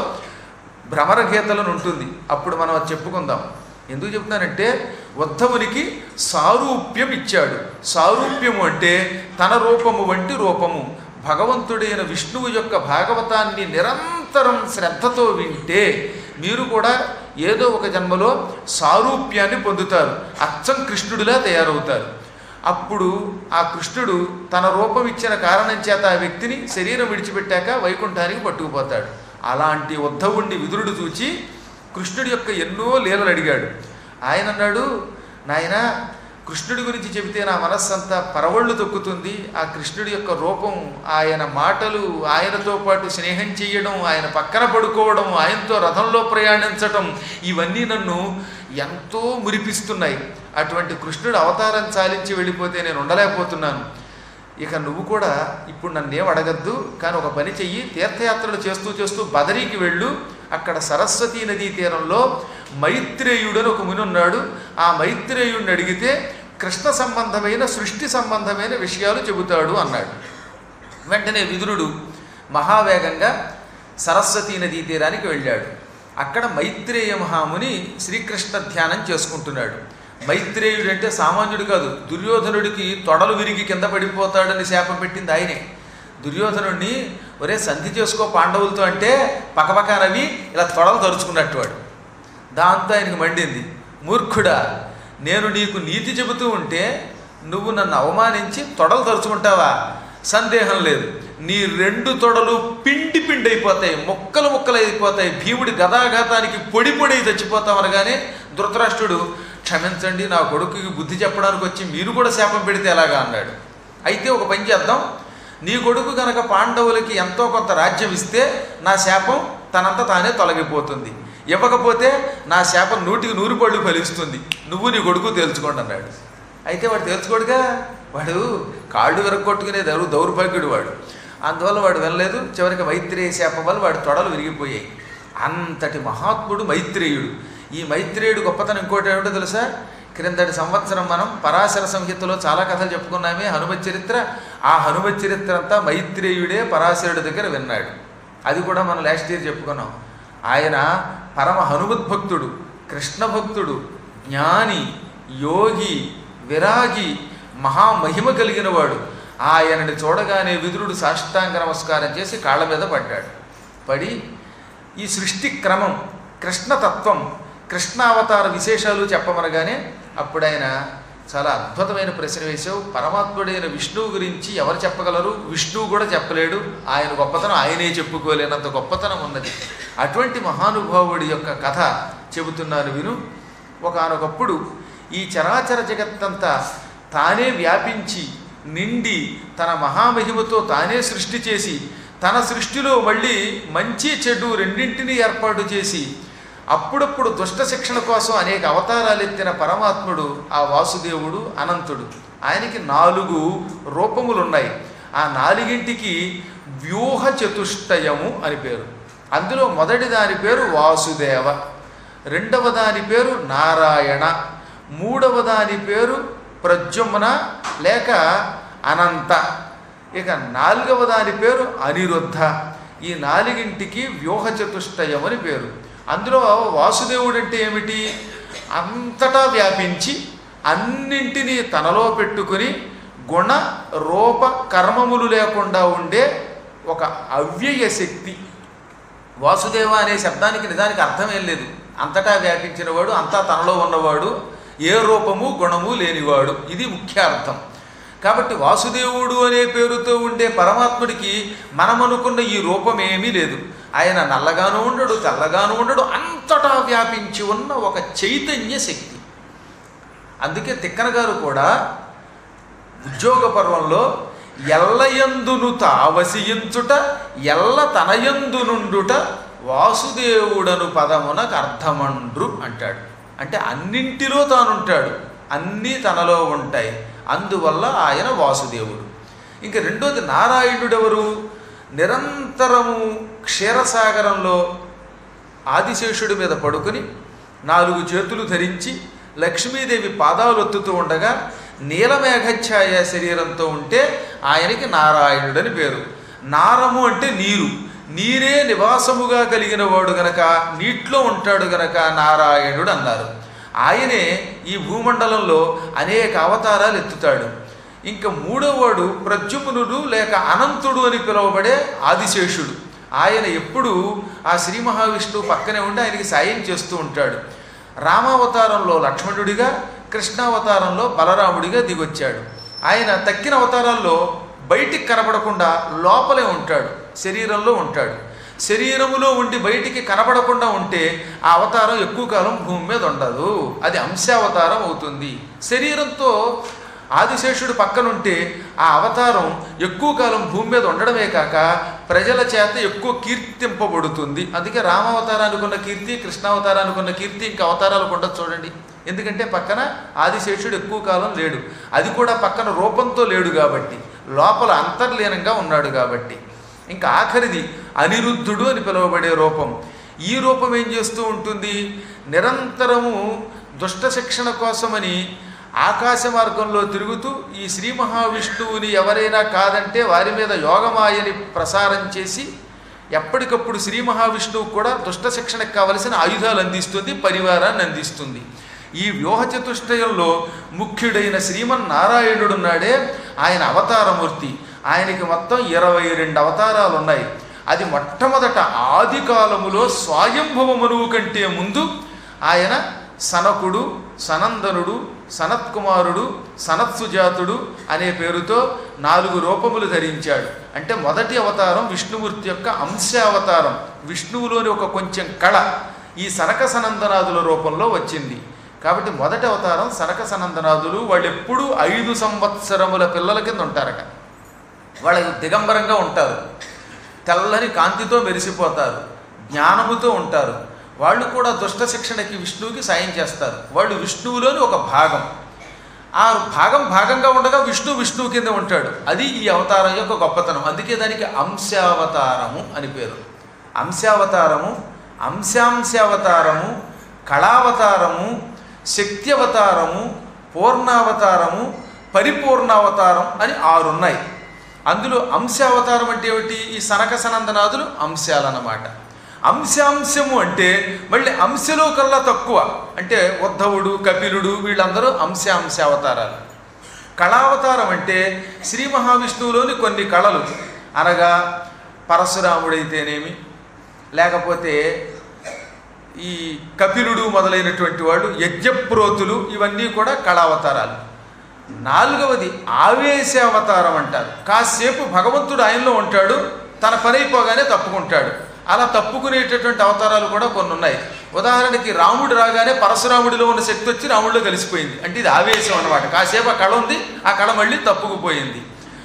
భ్రమర గీతలను ఉంటుంది అప్పుడు మనం అది చెప్పుకుందాం ఎందుకు చెప్తున్నానంటే ఉద్ధవునికి సారూప్యం ఇచ్చాడు సారూప్యము అంటే తన రూపము వంటి రూపము భగవంతుడైన విష్ణువు యొక్క భాగవతాన్ని నిరంతరం శ్రద్ధతో వింటే మీరు కూడా ఏదో ఒక జన్మలో సారూప్యాన్ని పొందుతారు అచ్చం కృష్ణుడిలా తయారవుతారు అప్పుడు ఆ కృష్ణుడు తన రూపం ఇచ్చిన కారణం చేత ఆ వ్యక్తిని శరీరం విడిచిపెట్టాక వైకుంఠానికి పట్టుకుపోతాడు అలాంటి ఉద్ధవుణ్ణి విదురుడు చూచి కృష్ణుడి యొక్క ఎన్నో లీలలు అడిగాడు ఆయన అన్నాడు నాయన కృష్ణుడి గురించి చెబితే నా మనస్సంతా పరవళ్ళు తొక్కుతుంది ఆ కృష్ణుడి యొక్క రూపం ఆయన మాటలు ఆయనతో పాటు స్నేహం చేయడం ఆయన పక్కన పడుకోవడం ఆయనతో రథంలో ప్రయాణించటం ఇవన్నీ నన్ను ఎంతో మురిపిస్తున్నాయి అటువంటి కృష్ణుడు అవతారం చాలించి వెళ్ళిపోతే నేను ఉండలేకపోతున్నాను ఇక నువ్వు కూడా ఇప్పుడు నన్నేం అడగద్దు కానీ ఒక పని చెయ్యి తీర్థయాత్రలు చేస్తూ చేస్తూ బదరీకి వెళ్ళు అక్కడ సరస్వతీ నదీ తీరంలో మైత్రేయుడని ఒక ముని ఉన్నాడు ఆ మైత్రేయుడిని అడిగితే కృష్ణ సంబంధమైన సృష్టి సంబంధమైన విషయాలు చెబుతాడు అన్నాడు వెంటనే విదురుడు మహావేగంగా సరస్వతీ నదీ తీరానికి వెళ్ళాడు అక్కడ మైత్రేయ మహాముని శ్రీకృష్ణ ధ్యానం చేసుకుంటున్నాడు మైత్రేయుడు అంటే సామాన్యుడు కాదు దుర్యోధనుడికి తొడలు విరిగి కింద పడిపోతాడని శాపం పెట్టింది ఆయనే దుర్యోధనుడిని ఒరే సంధి చేసుకో పాండవులతో అంటే పక్కపక్కనవి ఇలా తొడలు తరుచుకున్నట్టు వాడు దాంతో ఆయనకి మండింది మూర్ఖుడా నేను నీకు నీతి చెబుతూ ఉంటే నువ్వు నన్ను అవమానించి తొడలు తరుచుకుంటావా సందేహం లేదు నీ రెండు తొడలు పిండి పిండి అయిపోతాయి ముక్కలు ముక్కలు అయిపోతాయి భీముడి గదాఘాతానికి పొడి పొడి అయి చచ్చిపోతాం అనగానే ధృతరాష్ట్రుడు క్షమించండి నా కొడుకుకి బుద్ధి చెప్పడానికి వచ్చి మీరు కూడా శాపం పెడితే ఎలాగా అన్నాడు అయితే ఒక పని చేద్దాం నీ కొడుకు గనక పాండవులకి ఎంతో కొంత రాజ్యం ఇస్తే నా శాపం తనంత తానే తొలగిపోతుంది ఇవ్వకపోతే నా శాపం నూటికి నూరు పళ్ళు ఫలిస్తుంది నువ్వు నీ కొడుకు తేల్చుకోండి అన్నాడు అయితే వాడు తేల్చుకోడుగా వాడు కాళ్ళు విరగొట్టుకునే దౌరు దౌర్భాగ్యుడు వాడు అందువల్ల వాడు వెళ్ళలేదు చివరికి మైత్రేయ శాపం వల్ల వాడి తొడలు విరిగిపోయాయి అంతటి మహాత్ముడు మైత్రేయుడు ఈ మైత్రేయుడు గొప్పతనం ఇంకోటి ఏమిటో తెలుసా క్రిందటి సంవత్సరం మనం పరాశర సంహితలో చాలా కథలు చెప్పుకున్నామే హనుమత్ చరిత్ర ఆ హనుమత్ చరిత్ర అంతా మైత్రేయుడే పరాశరుడి దగ్గర విన్నాడు అది కూడా మనం లాస్ట్ ఇయర్ చెప్పుకున్నాం ఆయన పరమ హనుమద్భక్తుడు కృష్ణ భక్తుడు జ్ఞాని యోగి విరాగి మహామహిమ కలిగిన వాడు ఆయనని చూడగానే విదురుడు సాష్టాంగ నమస్కారం చేసి కాళ్ళ మీద పడ్డాడు పడి ఈ సృష్టి క్రమం కృష్ణతత్వం కృష్ణావతార విశేషాలు చెప్పమనగానే అప్పుడు ఆయన చాలా అద్భుతమైన ప్రశ్న వేశావు పరమాత్ముడైన విష్ణువు గురించి ఎవరు చెప్పగలరు విష్ణువు కూడా చెప్పలేడు ఆయన గొప్పతనం ఆయనే చెప్పుకోలేనంత గొప్పతనం ఉన్నది అటువంటి మహానుభావుడి యొక్క కథ చెబుతున్నాను విను ఒకనొకప్పుడు ఈ చరాచర జగత్తంతా తానే వ్యాపించి నిండి తన మహామహిమతో తానే సృష్టి చేసి తన సృష్టిలో మళ్ళీ మంచి చెడు రెండింటినీ ఏర్పాటు చేసి అప్పుడప్పుడు దుష్ట శిక్షణ కోసం అనేక అవతారాలు ఎత్తిన పరమాత్ముడు ఆ వాసుదేవుడు అనంతుడు ఆయనకి నాలుగు రూపములు ఉన్నాయి ఆ నాలుగింటికి వ్యూహ చతుష్టయము అని పేరు అందులో మొదటి దాని పేరు వాసుదేవ రెండవ దాని పేరు నారాయణ మూడవ దాని పేరు ప్రద్యుమ్న లేక అనంత ఇక నాలుగవ దాని పేరు అనిరుద్ధ ఈ నాలుగింటికి వ్యూహ చతుష్టయం అని పేరు అందులో వాసుదేవుడు అంటే ఏమిటి అంతటా వ్యాపించి అన్నింటినీ తనలో పెట్టుకుని గుణ రూప కర్మములు లేకుండా ఉండే ఒక అవ్యయ శక్తి వాసుదేవ అనే శబ్దానికి నిజానికి అర్థం ఏం లేదు అంతటా వ్యాపించినవాడు అంతా తనలో ఉన్నవాడు ఏ రూపము గుణము లేనివాడు ఇది ముఖ్య అర్థం కాబట్టి వాసుదేవుడు అనే పేరుతో ఉండే పరమాత్ముడికి మనం అనుకున్న ఈ రూపం ఏమీ లేదు ఆయన నల్లగాను ఉండడు తెల్లగాను ఉండడు అంతటా వ్యాపించి ఉన్న ఒక చైతన్య శక్తి అందుకే తిక్కన గారు కూడా ఉద్యోగ పర్వంలో ఎల్లయందును తావసియించుట ఎల్ల తనయందునుండుట వాసుదేవుడను పదమునకు అర్థమండ్రు అంటాడు అంటే అన్నింటిలో తానుంటాడు అన్నీ తనలో ఉంటాయి అందువల్ల ఆయన వాసుదేవుడు ఇంక రెండోది నారాయణుడెవరు నిరంతరము క్షీరసాగరంలో ఆదిశేషుడి మీద పడుకుని నాలుగు చేతులు ధరించి లక్ష్మీదేవి పాదాలు ఒత్తుతూ ఉండగా నీలమేఘఛాయ శరీరంతో ఉంటే ఆయనకి నారాయణుడని పేరు నారము అంటే నీరు నీరే నివాసముగా కలిగిన వాడు గనక నీటిలో ఉంటాడు గనక నారాయణుడు అన్నారు ఆయనే ఈ భూమండలంలో అనేక అవతారాలు ఎత్తుతాడు ఇంకా మూడోవాడు ప్రద్యుమ్నుడు లేక అనంతుడు అని పిలువబడే ఆదిశేషుడు ఆయన ఎప్పుడూ ఆ శ్రీ మహావిష్ణువు పక్కనే ఉండి ఆయనకి సాయం చేస్తూ ఉంటాడు రామావతారంలో లక్ష్మణుడిగా కృష్ణావతారంలో బలరాముడిగా దిగొచ్చాడు ఆయన తక్కిన అవతారాల్లో బయటికి కనబడకుండా లోపలే ఉంటాడు శరీరంలో ఉంటాడు శరీరములో ఉండి బయటికి కనబడకుండా ఉంటే ఆ అవతారం ఎక్కువ కాలం భూమి మీద ఉండదు అది అంశావతారం అవుతుంది శరీరంతో ఆదిశేషుడు పక్కనుంటే ఆ అవతారం ఎక్కువ కాలం భూమి మీద ఉండడమే కాక ప్రజల చేత ఎక్కువ కీర్తింపబడుతుంది అందుకే రామావతారానికి ఉన్న కీర్తి కృష్ణావతారానికి ఉన్న కీర్తి ఇంకా అవతారాలకు ఉండదు చూడండి ఎందుకంటే పక్కన ఆదిశేషుడు ఎక్కువ కాలం లేడు అది కూడా పక్కన రూపంతో లేడు కాబట్టి లోపల అంతర్లీనంగా ఉన్నాడు కాబట్టి ఇంకా ఆఖరిది అనిరుద్ధుడు అని పిలువబడే రూపం ఈ రూపం ఏం చేస్తూ ఉంటుంది నిరంతరము దుష్ట శిక్షణ కోసమని ఆకాశ మార్గంలో తిరుగుతూ ఈ శ్రీ మహావిష్ణువుని ఎవరైనా కాదంటే వారి మీద యోగమాయని ప్రసారం చేసి ఎప్పటికప్పుడు శ్రీ మహావిష్ణువు కూడా దుష్ట శిక్షణకు కావలసిన ఆయుధాలు అందిస్తుంది పరివారాన్ని అందిస్తుంది ఈ వ్యూహ చతుష్టయంలో ముఖ్యుడైన శ్రీమన్నారాయణుడున్నాడే ఆయన అవతారమూర్తి ఆయనకి మొత్తం ఇరవై రెండు అవతారాలు ఉన్నాయి అది మొట్టమొదట ఆది కాలములో స్వయంభవ మనువు కంటే ముందు ఆయన సనకుడు సనందనుడు సనత్కుమారుడు సనత్సుజాతుడు అనే పేరుతో నాలుగు రూపములు ధరించాడు అంటే మొదటి అవతారం విష్ణుమూర్తి యొక్క అంశావతారం విష్ణువులోని ఒక కొంచెం కళ ఈ సనక సనందనాదుల రూపంలో వచ్చింది కాబట్టి మొదటి అవతారం సనక సనందనాదులు వాళ్ళు ఎప్పుడూ ఐదు సంవత్సరముల పిల్లల కింద ఉంటారట వాళ్ళు దిగంబరంగా ఉంటారు తెల్లని కాంతితో మెరిసిపోతారు జ్ఞానముతో ఉంటారు వాళ్ళు కూడా దుష్ట శిక్షణకి విష్ణువుకి సాయం చేస్తారు వాళ్ళు విష్ణువులోని ఒక భాగం ఆ భాగం భాగంగా ఉండగా విష్ణు విష్ణువు కింద ఉంటాడు అది ఈ అవతారం యొక్క గొప్పతనం అందుకే దానికి అంశావతారము అని పేరు అంశావతారము అంశాంశావతారము కళావతారము శక్తి అవతారము పూర్ణావతారము పరిపూర్ణావతారం అని ఆరున్నాయి అందులో అంశావతారం అంటే ఏమిటి ఈ సనక సనందనాదులు అంశాలన్నమాట అంశాంశము అంటే మళ్ళీ అంశలో కల్లా తక్కువ అంటే ఉద్ధవుడు కపిలుడు వీళ్ళందరూ అంశాంశ అవతారాలు కళావతారం అంటే శ్రీ మహావిష్ణువులోని కొన్ని కళలు అనగా పరశురాముడైతేనేమి లేకపోతే ఈ కపిలుడు మొదలైనటువంటి వాళ్ళు యజ్ఞప్రోతులు ఇవన్నీ కూడా కళావతారాలు నాలుగవది ఆవేశావతారం అంటారు కాసేపు భగవంతుడు ఆయనలో ఉంటాడు తన పని అయిపోగానే తప్పుకుంటాడు అలా తప్పుకునేటటువంటి అవతారాలు కూడా కొన్ని ఉన్నాయి ఉదాహరణకి రాముడు రాగానే పరశురాముడిలో ఉన్న శక్తి వచ్చి రాముడిలో కలిసిపోయింది అంటే ఇది ఆవేశం అనమాట కాసేపు ఆ కళ ఉంది ఆ కళ మళ్ళీ తప్పుకుపోయింది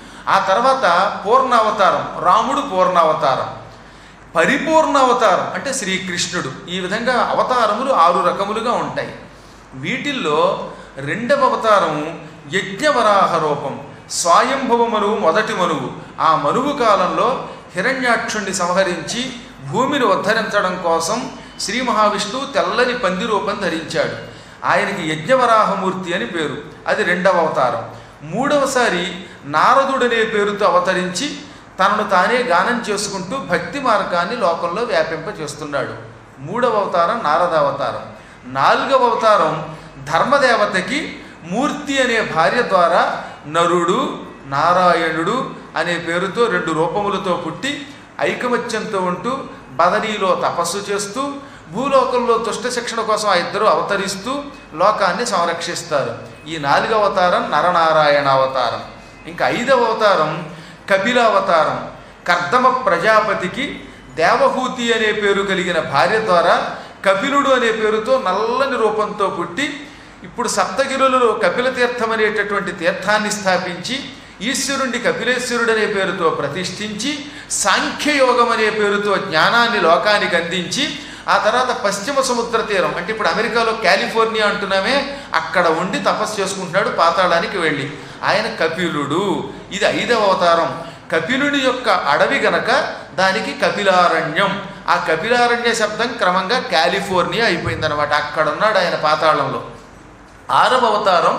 ఆ తర్వాత పూర్ణావతారం రాముడు పూర్ణావతారం పరిపూర్ణ అవతారం అంటే శ్రీకృష్ణుడు ఈ విధంగా అవతారములు ఆరు రకములుగా ఉంటాయి వీటిల్లో రెండవ అవతారము యజ్ఞవరాహ రూపం స్వయంభవ మనువు మొదటి మనువు ఆ మనువు కాలంలో హిరణ్యాక్షుణ్ణి సంహరించి భూమిని ఉద్ధరించడం కోసం శ్రీ మహావిష్ణువు తెల్లని పంది రూపం ధరించాడు ఆయనకి యజ్ఞవరాహమూర్తి అని పేరు అది రెండవ అవతారం మూడవసారి నారదుడనే పేరుతో అవతరించి తనను తానే గానం చేసుకుంటూ భక్తి మార్గాన్ని లోకంలో వ్యాపింపచేస్తున్నాడు మూడవ అవతారం నారదావతారం నాలుగవ అవతారం ధర్మదేవతకి మూర్తి అనే భార్య ద్వారా నరుడు నారాయణుడు అనే పేరుతో రెండు రూపములతో పుట్టి ఐకమత్యంతో ఉంటూ బదనీలో తపస్సు చేస్తూ భూలోకంలో దుష్ట శిక్షణ కోసం ఆ ఇద్దరు అవతరిస్తూ లోకాన్ని సంరక్షిస్తారు ఈ నాలుగవ అవతారం నరనారాయణ అవతారం ఇంకా ఐదవ అవతారం కపిలావతారం కర్దమ ప్రజాపతికి దేవహూతి అనే పేరు కలిగిన భార్య ద్వారా కపిలుడు అనే పేరుతో నల్లని రూపంతో పుట్టి ఇప్పుడు సప్తగిరులలో కపిల తీర్థం అనేటటువంటి తీర్థాన్ని స్థాపించి ఈశ్వరుణ్ణి కపిలేశ్వరుడు అనే పేరుతో ప్రతిష్ఠించి సాంఖ్యయోగం అనే పేరుతో జ్ఞానాన్ని లోకానికి అందించి ఆ తర్వాత పశ్చిమ సముద్ర తీరం అంటే ఇప్పుడు అమెరికాలో కాలిఫోర్నియా అంటున్నామే అక్కడ ఉండి తపస్సు చేసుకుంటున్నాడు పాతాళానికి వెళ్ళి ఆయన కపిలుడు ఇది ఐదవ అవతారం కపిలుడి యొక్క అడవి గనక దానికి కపిలారణ్యం ఆ కపిలారణ్య శబ్దం క్రమంగా కాలిఫోర్నియా అయిపోయిందనమాట అక్కడ ఉన్నాడు ఆయన పాతాళంలో ఆరవ అవతారం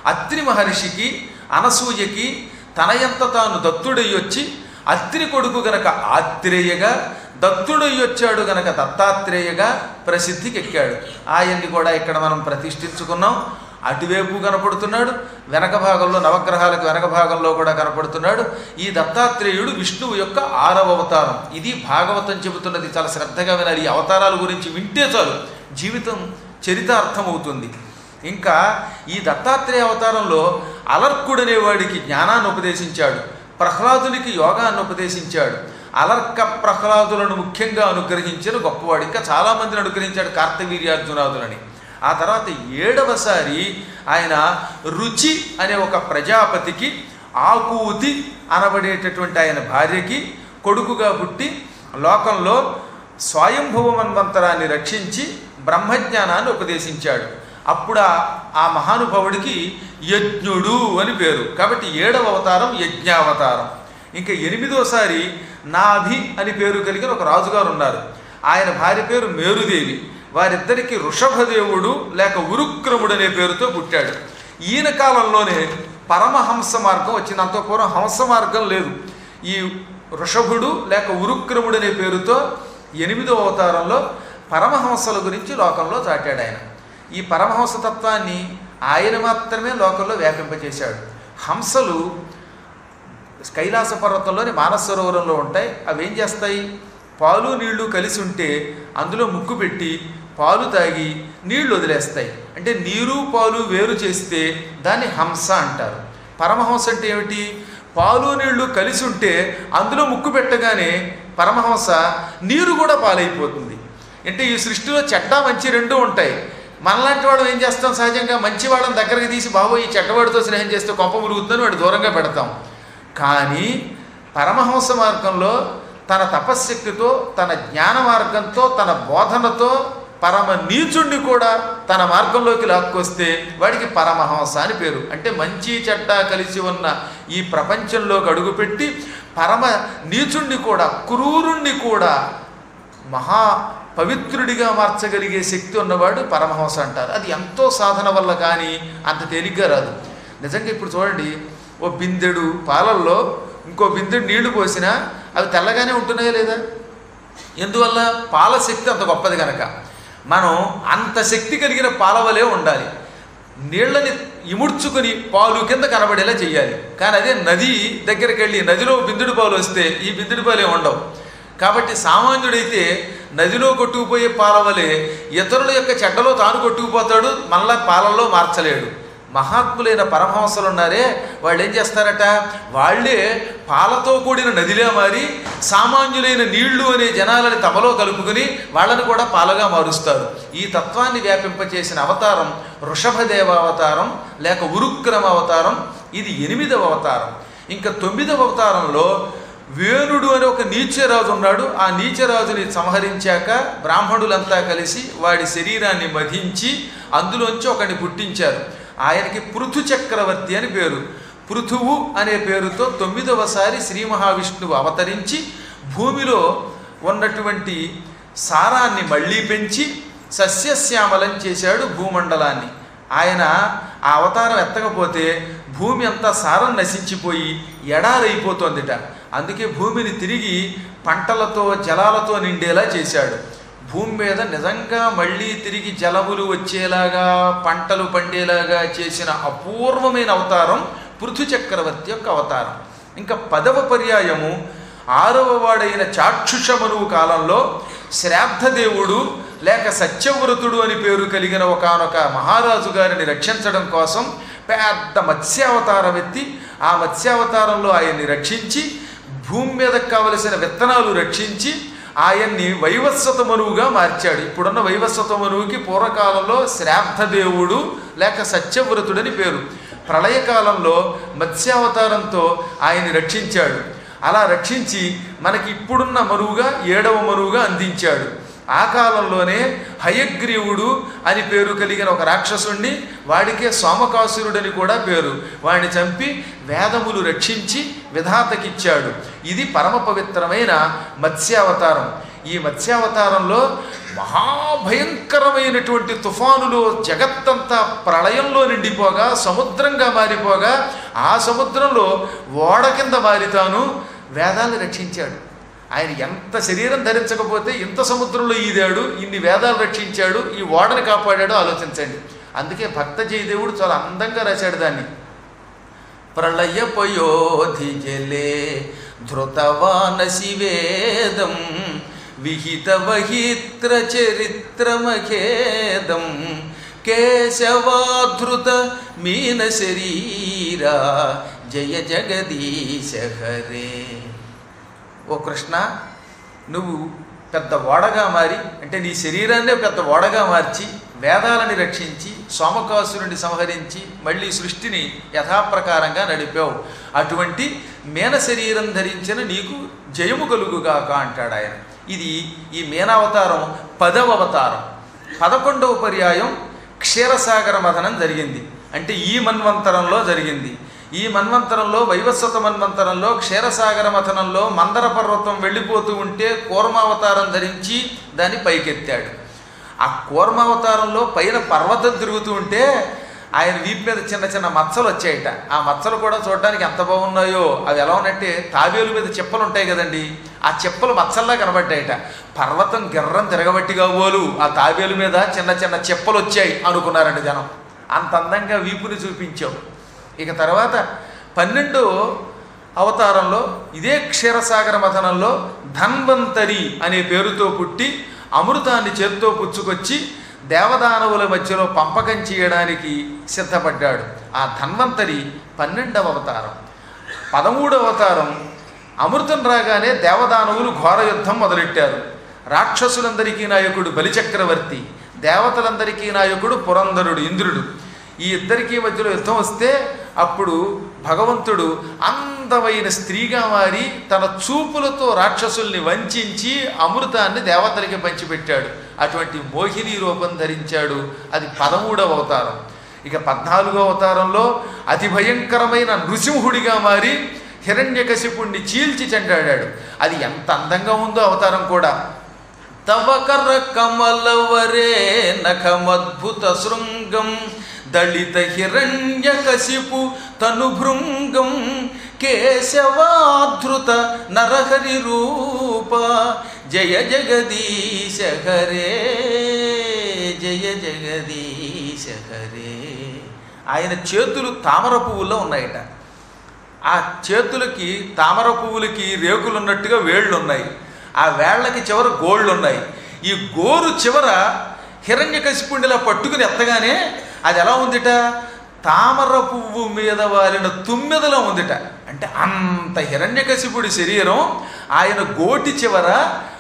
అత్రి మహర్షికి అనసూయకి తనయంత తాను దత్తుడయ్యొచ్చి అత్రి కొడుకు గనక ఆత్రేయగా దత్తుడయ్యొచ్చాడు గనక దత్తాత్రేయగా ప్రసిద్ధికి ఎక్కాడు ఆయన్ని కూడా ఇక్కడ మనం ప్రతిష్ఠించుకున్నాం అటువైపు కనపడుతున్నాడు వెనక భాగంలో నవగ్రహాలకు వెనక భాగంలో కూడా కనపడుతున్నాడు ఈ దత్తాత్రేయుడు విష్ణువు యొక్క ఆరవ అవతారం ఇది భాగవతం చెబుతున్నది చాలా శ్రద్ధగా వినాలి ఈ అవతారాల గురించి వింటే చాలు జీవితం చరితార్థమవుతుంది ఇంకా ఈ దత్తాత్రేయ అవతారంలో అలర్కుడనేవాడికి జ్ఞానాన్ని ఉపదేశించాడు ప్రహ్లాదునికి యోగాన్ని ఉపదేశించాడు అలర్క ప్రహ్లాదులను ముఖ్యంగా అనుగ్రహించిన గొప్పవాడు ఇంకా చాలామందిని అనుగ్రహించాడు కార్తవీర్యార్జునాదులని ఆ తర్వాత ఏడవసారి ఆయన రుచి అనే ఒక ప్రజాపతికి ఆకూతి అనబడేటటువంటి ఆయన భార్యకి కొడుకుగా పుట్టి లోకంలో స్వయంభవ మన్వంతరాన్ని రక్షించి బ్రహ్మజ్ఞానాన్ని ఉపదేశించాడు అప్పుడు ఆ- ఆ మహానుభావుడికి యజ్ఞుడు అని పేరు కాబట్టి ఏడవ అవతారం యజ్ఞావతారం ఇంకా ఎనిమిదోసారి నాభి అని పేరు కలిగిన ఒక రాజుగారు ఉన్నారు ఆయన భార్య పేరు మేరుదేవి వారిద్దరికి వృషభదేవుడు లేక ఉరుక్రముడు అనే పేరుతో పుట్టాడు ఈయన కాలంలోనే పరమహంస మార్గం వచ్చింది అంత పూర్వం హంస మార్గం లేదు ఈ వృషభుడు లేక ఉరుక్రముడు అనే పేరుతో ఎనిమిదో అవతారంలో పరమహంసల గురించి లోకంలో చాటాడు ఆయన ఈ పరమహంస తత్వాన్ని ఆయన మాత్రమే లోకంలో వ్యాపింపచేశాడు హంసలు కైలాస పర్వతంలోని మానసరోవరంలో ఉంటాయి అవి ఏం చేస్తాయి పాలు నీళ్లు కలిసి ఉంటే అందులో ముక్కు పెట్టి పాలు తాగి నీళ్లు వదిలేస్తాయి అంటే నీరు పాలు వేరు చేస్తే దాన్ని హంస అంటారు పరమహంస అంటే ఏమిటి పాలు నీళ్లు కలిసి ఉంటే అందులో ముక్కు పెట్టగానే పరమహంస నీరు కూడా పాలైపోతుంది అంటే ఈ సృష్టిలో చెడ్డ మంచి రెండూ ఉంటాయి మనలాంటి వాడు ఏం చేస్తాం సహజంగా మంచి వాళ్ళని దగ్గరికి తీసి బాబు ఈ చెడ్డవాడితో స్నేహం చేస్తే కొంప మురుగుతుందని వాడు దూరంగా పెడతాం కానీ పరమహంస మార్గంలో తన తపశ్శక్తితో తన జ్ఞాన మార్గంతో తన బోధనతో పరమ నీచుణ్ణి కూడా తన మార్గంలోకి లాక్కొస్తే వాడికి పరమహంస అని పేరు అంటే మంచి చెడ్డ కలిసి ఉన్న ఈ ప్రపంచంలోకి అడుగుపెట్టి పరమ నీచుణ్ణి కూడా క్రూరుణ్ణి కూడా మహా పవిత్రుడిగా మార్చగలిగే శక్తి ఉన్నవాడు పరమహంస అంటారు అది ఎంతో సాధన వల్ల కానీ అంత తేలిగ్గా రాదు నిజంగా ఇప్పుడు చూడండి ఓ బిందెడు పాలల్లో ఇంకో బిందెడు నీళ్లు పోసినా అవి తెల్లగానే ఉంటున్నాయా లేదా ఎందువల్ల పాల శక్తి అంత గొప్పది కనుక మనం అంత శక్తి కలిగిన పాలవలే ఉండాలి నీళ్ళని ఇముడ్చుకుని పాలు కింద కనబడేలా చేయాలి కానీ అదే నది దగ్గరికి వెళ్ళి నదిలో బిందుడు పాలు వస్తే ఈ బిందుడు పాలే ఉండవు కాబట్టి సామాన్యుడైతే నదిలో కొట్టుకుపోయే పాలవలే ఇతరుల యొక్క చెడ్డలో తాను కొట్టుకుపోతాడు మళ్ళా పాలల్లో మార్చలేడు మహాత్ములైన పరమహంసలు ఉన్నారే వాళ్ళు ఏం చేస్తారట వాళ్ళే పాలతో కూడిన నదిలా మారి సామాన్యులైన నీళ్లు అనే జనాలని తమలో కలుపుకుని వాళ్ళని కూడా పాలగా మారుస్తారు ఈ తత్వాన్ని వ్యాపింపచేసిన అవతారం వృషభదేవ అవతారం లేక ఉరుక్రమ అవతారం ఇది ఎనిమిదవ అవతారం ఇంకా తొమ్మిదవ అవతారంలో వేణుడు అని ఒక నీచరాజు ఉన్నాడు ఆ నీచరాజుని సంహరించాక బ్రాహ్మణులంతా కలిసి వాడి శరీరాన్ని మధించి అందులోంచి ఒకడిని పుట్టించారు ఆయనకి పృథు చక్రవర్తి అని పేరు పృథువు అనే పేరుతో తొమ్మిదవసారి శ్రీ మహావిష్ణువు అవతరించి భూమిలో ఉన్నటువంటి సారాన్ని మళ్ళీ పెంచి సస్యశ్యామలం చేశాడు భూమండలాన్ని ఆయన ఆ అవతారం ఎత్తకపోతే భూమి అంతా సారం నశించిపోయి ఎడారైపోతోందిట అందుకే భూమిని తిరిగి పంటలతో జలాలతో నిండేలా చేశాడు భూమి మీద నిజంగా మళ్ళీ తిరిగి జలములు వచ్చేలాగా పంటలు పండేలాగా చేసిన అపూర్వమైన అవతారం పృథు చక్రవర్తి యొక్క అవతారం ఇంకా పదవ పర్యాయము ఆరవ వాడైన చాక్షుషమనువు కాలంలో శ్రాద్ధదేవుడు లేక సత్యవ్రతుడు అని పేరు కలిగిన ఒకనొక మహారాజు గారిని రక్షించడం కోసం పెద్ద మత్స్యావతారం ఎత్తి ఆ మత్స్యావతారంలో ఆయన్ని రక్షించి భూమి మీదకు కావలసిన విత్తనాలు రక్షించి ఆయన్ని వైవస్వత మనువుగా మార్చాడు ఇప్పుడున్న వైవస్వత మనువుకి పూర్వకాలంలో శ్రాద్ధదేవుడు లేక సత్యవ్రతుడని పేరు ప్రళయకాలంలో మత్స్యావతారంతో ఆయన్ని రక్షించాడు అలా రక్షించి మనకి ఇప్పుడున్న మరువుగా ఏడవ మరువుగా అందించాడు ఆ కాలంలోనే హయగ్రీవుడు అని పేరు కలిగిన ఒక రాక్షసుణ్ణి వాడికే సోమకాసురుడని కూడా పేరు వాడిని చంపి వేదములు రక్షించి విధాతకిచ్చాడు ఇది పరమ పవిత్రమైన మత్స్యావతారం ఈ మత్స్యావతారంలో మహాభయంకరమైనటువంటి తుఫానులు జగత్తంతా ప్రళయంలో నిండిపోగా సముద్రంగా మారిపోగా ఆ సముద్రంలో ఓడ కింద మారితాను వేదాన్ని రక్షించాడు ఆయన ఎంత శరీరం ధరించకపోతే ఇంత సముద్రంలో ఈదాడు ఇన్ని వేదాలు రక్షించాడు ఈ ఓడని కాపాడాడో ఆలోచించండి అందుకే భక్త జయదేవుడు చాలా అందంగా రాశాడు దాన్ని ప్రళయపయోధి జలే ధృతవానసి వేదం విహిత వహిత్ర చరిత్రమఖేదం కేశవాధృత మీన శరీరా జయ జగదీశ హరే ఓ కృష్ణ నువ్వు పెద్ద ఓడగా మారి అంటే నీ శరీరాన్నే పెద్ద ఓడగా మార్చి వేదాలని రక్షించి సోమకాసురుని సంహరించి మళ్ళీ సృష్టిని యథాప్రకారంగా నడిపావు అటువంటి మేన శరీరం ధరించిన నీకు జయము కలుగుగాక అంటాడు ఆయన ఇది ఈ మేనావతారం పదవ అవతారం పదకొండవ పర్యాయం క్షీరసాగర మథనం జరిగింది అంటే ఈ మన్వంతరంలో జరిగింది ఈ మన్వంతరంలో వైవస్వత మన్వంతరంలో క్షీరసాగర మథనంలో మందర పర్వతం వెళ్ళిపోతూ ఉంటే కూర్మావతారం ధరించి దాన్ని పైకెత్తాడు ఆ కూర్మావతారంలో పైన పర్వతం తిరుగుతూ ఉంటే ఆయన వీపు మీద చిన్న చిన్న మచ్చలు వచ్చాయట ఆ మచ్చలు కూడా చూడడానికి ఎంత బాగున్నాయో అవి ఎలా ఉన్నట్టే తాబేలు మీద చెప్పలు ఉంటాయి కదండి ఆ చెప్పలు మచ్చల్లా కనబడ్డాయట పర్వతం గిర్రం తిరగబట్టి కాబోలు ఆ తాబేలు మీద చిన్న చిన్న చెప్పలు వచ్చాయి అనుకున్నారండి జనం అంత అందంగా వీపుని చూపించావు ఇక తర్వాత పన్నెండో అవతారంలో ఇదే క్షీరసాగర మథనంలో ధన్వంతరి అనే పేరుతో పుట్టి అమృతాన్ని చేత్తో పుచ్చుకొచ్చి దేవదానవుల మధ్యలో పంపకం చేయడానికి సిద్ధపడ్డాడు ఆ ధన్వంతరి పన్నెండవ అవతారం పదమూడవ అవతారం అమృతం రాగానే దేవదానవులు ఘోర యుద్ధం మొదలెట్టారు రాక్షసులందరికీ నాయకుడు బలిచక్రవర్తి దేవతలందరికీ నాయకుడు పురంధరుడు ఇంద్రుడు ఈ ఇద్దరికీ మధ్యలో యుద్ధం వస్తే అప్పుడు భగవంతుడు అందమైన స్త్రీగా మారి తన చూపులతో రాక్షసుల్ని వంచించి అమృతాన్ని దేవతలకి పంచిపెట్టాడు అటువంటి మోహిని రూపం ధరించాడు అది పదమూడవ అవతారం ఇక పద్నాలుగో అవతారంలో అతి భయంకరమైన నృసింహుడిగా మారి హిరణ్యకశిపుణ్ణి చీల్చి చెండాడాడు అది ఎంత అందంగా ఉందో అవతారం కూడా తవ కర కమలవరే నఖమద్భుత శృంగం దళిత హిరణ్య కశిపు తను భృంగం కేశవాధృత నరహరి రూప జయ జగదీశ హరే జయ జగదీశ హరే ఆయన చేతులు తామర పువ్వుల్లో ఉన్నాయట ఆ చేతులకి తామర పువ్వులకి రేకులు ఉన్నట్టుగా వేళ్ళు ఉన్నాయి ఆ వేళ్ళకి చివర గోళ్ళు ఉన్నాయి ఈ గోరు చివర హిరణ్యకశిపుండిలా పట్టుకుని ఎత్తగానే అది ఎలా ఉందిట తామర పువ్వు మీద వాలిన తుమ్మెదలో ఉందిట అంటే అంత హిరణ్యకశిపుడి శరీరం ఆయన గోటి చివర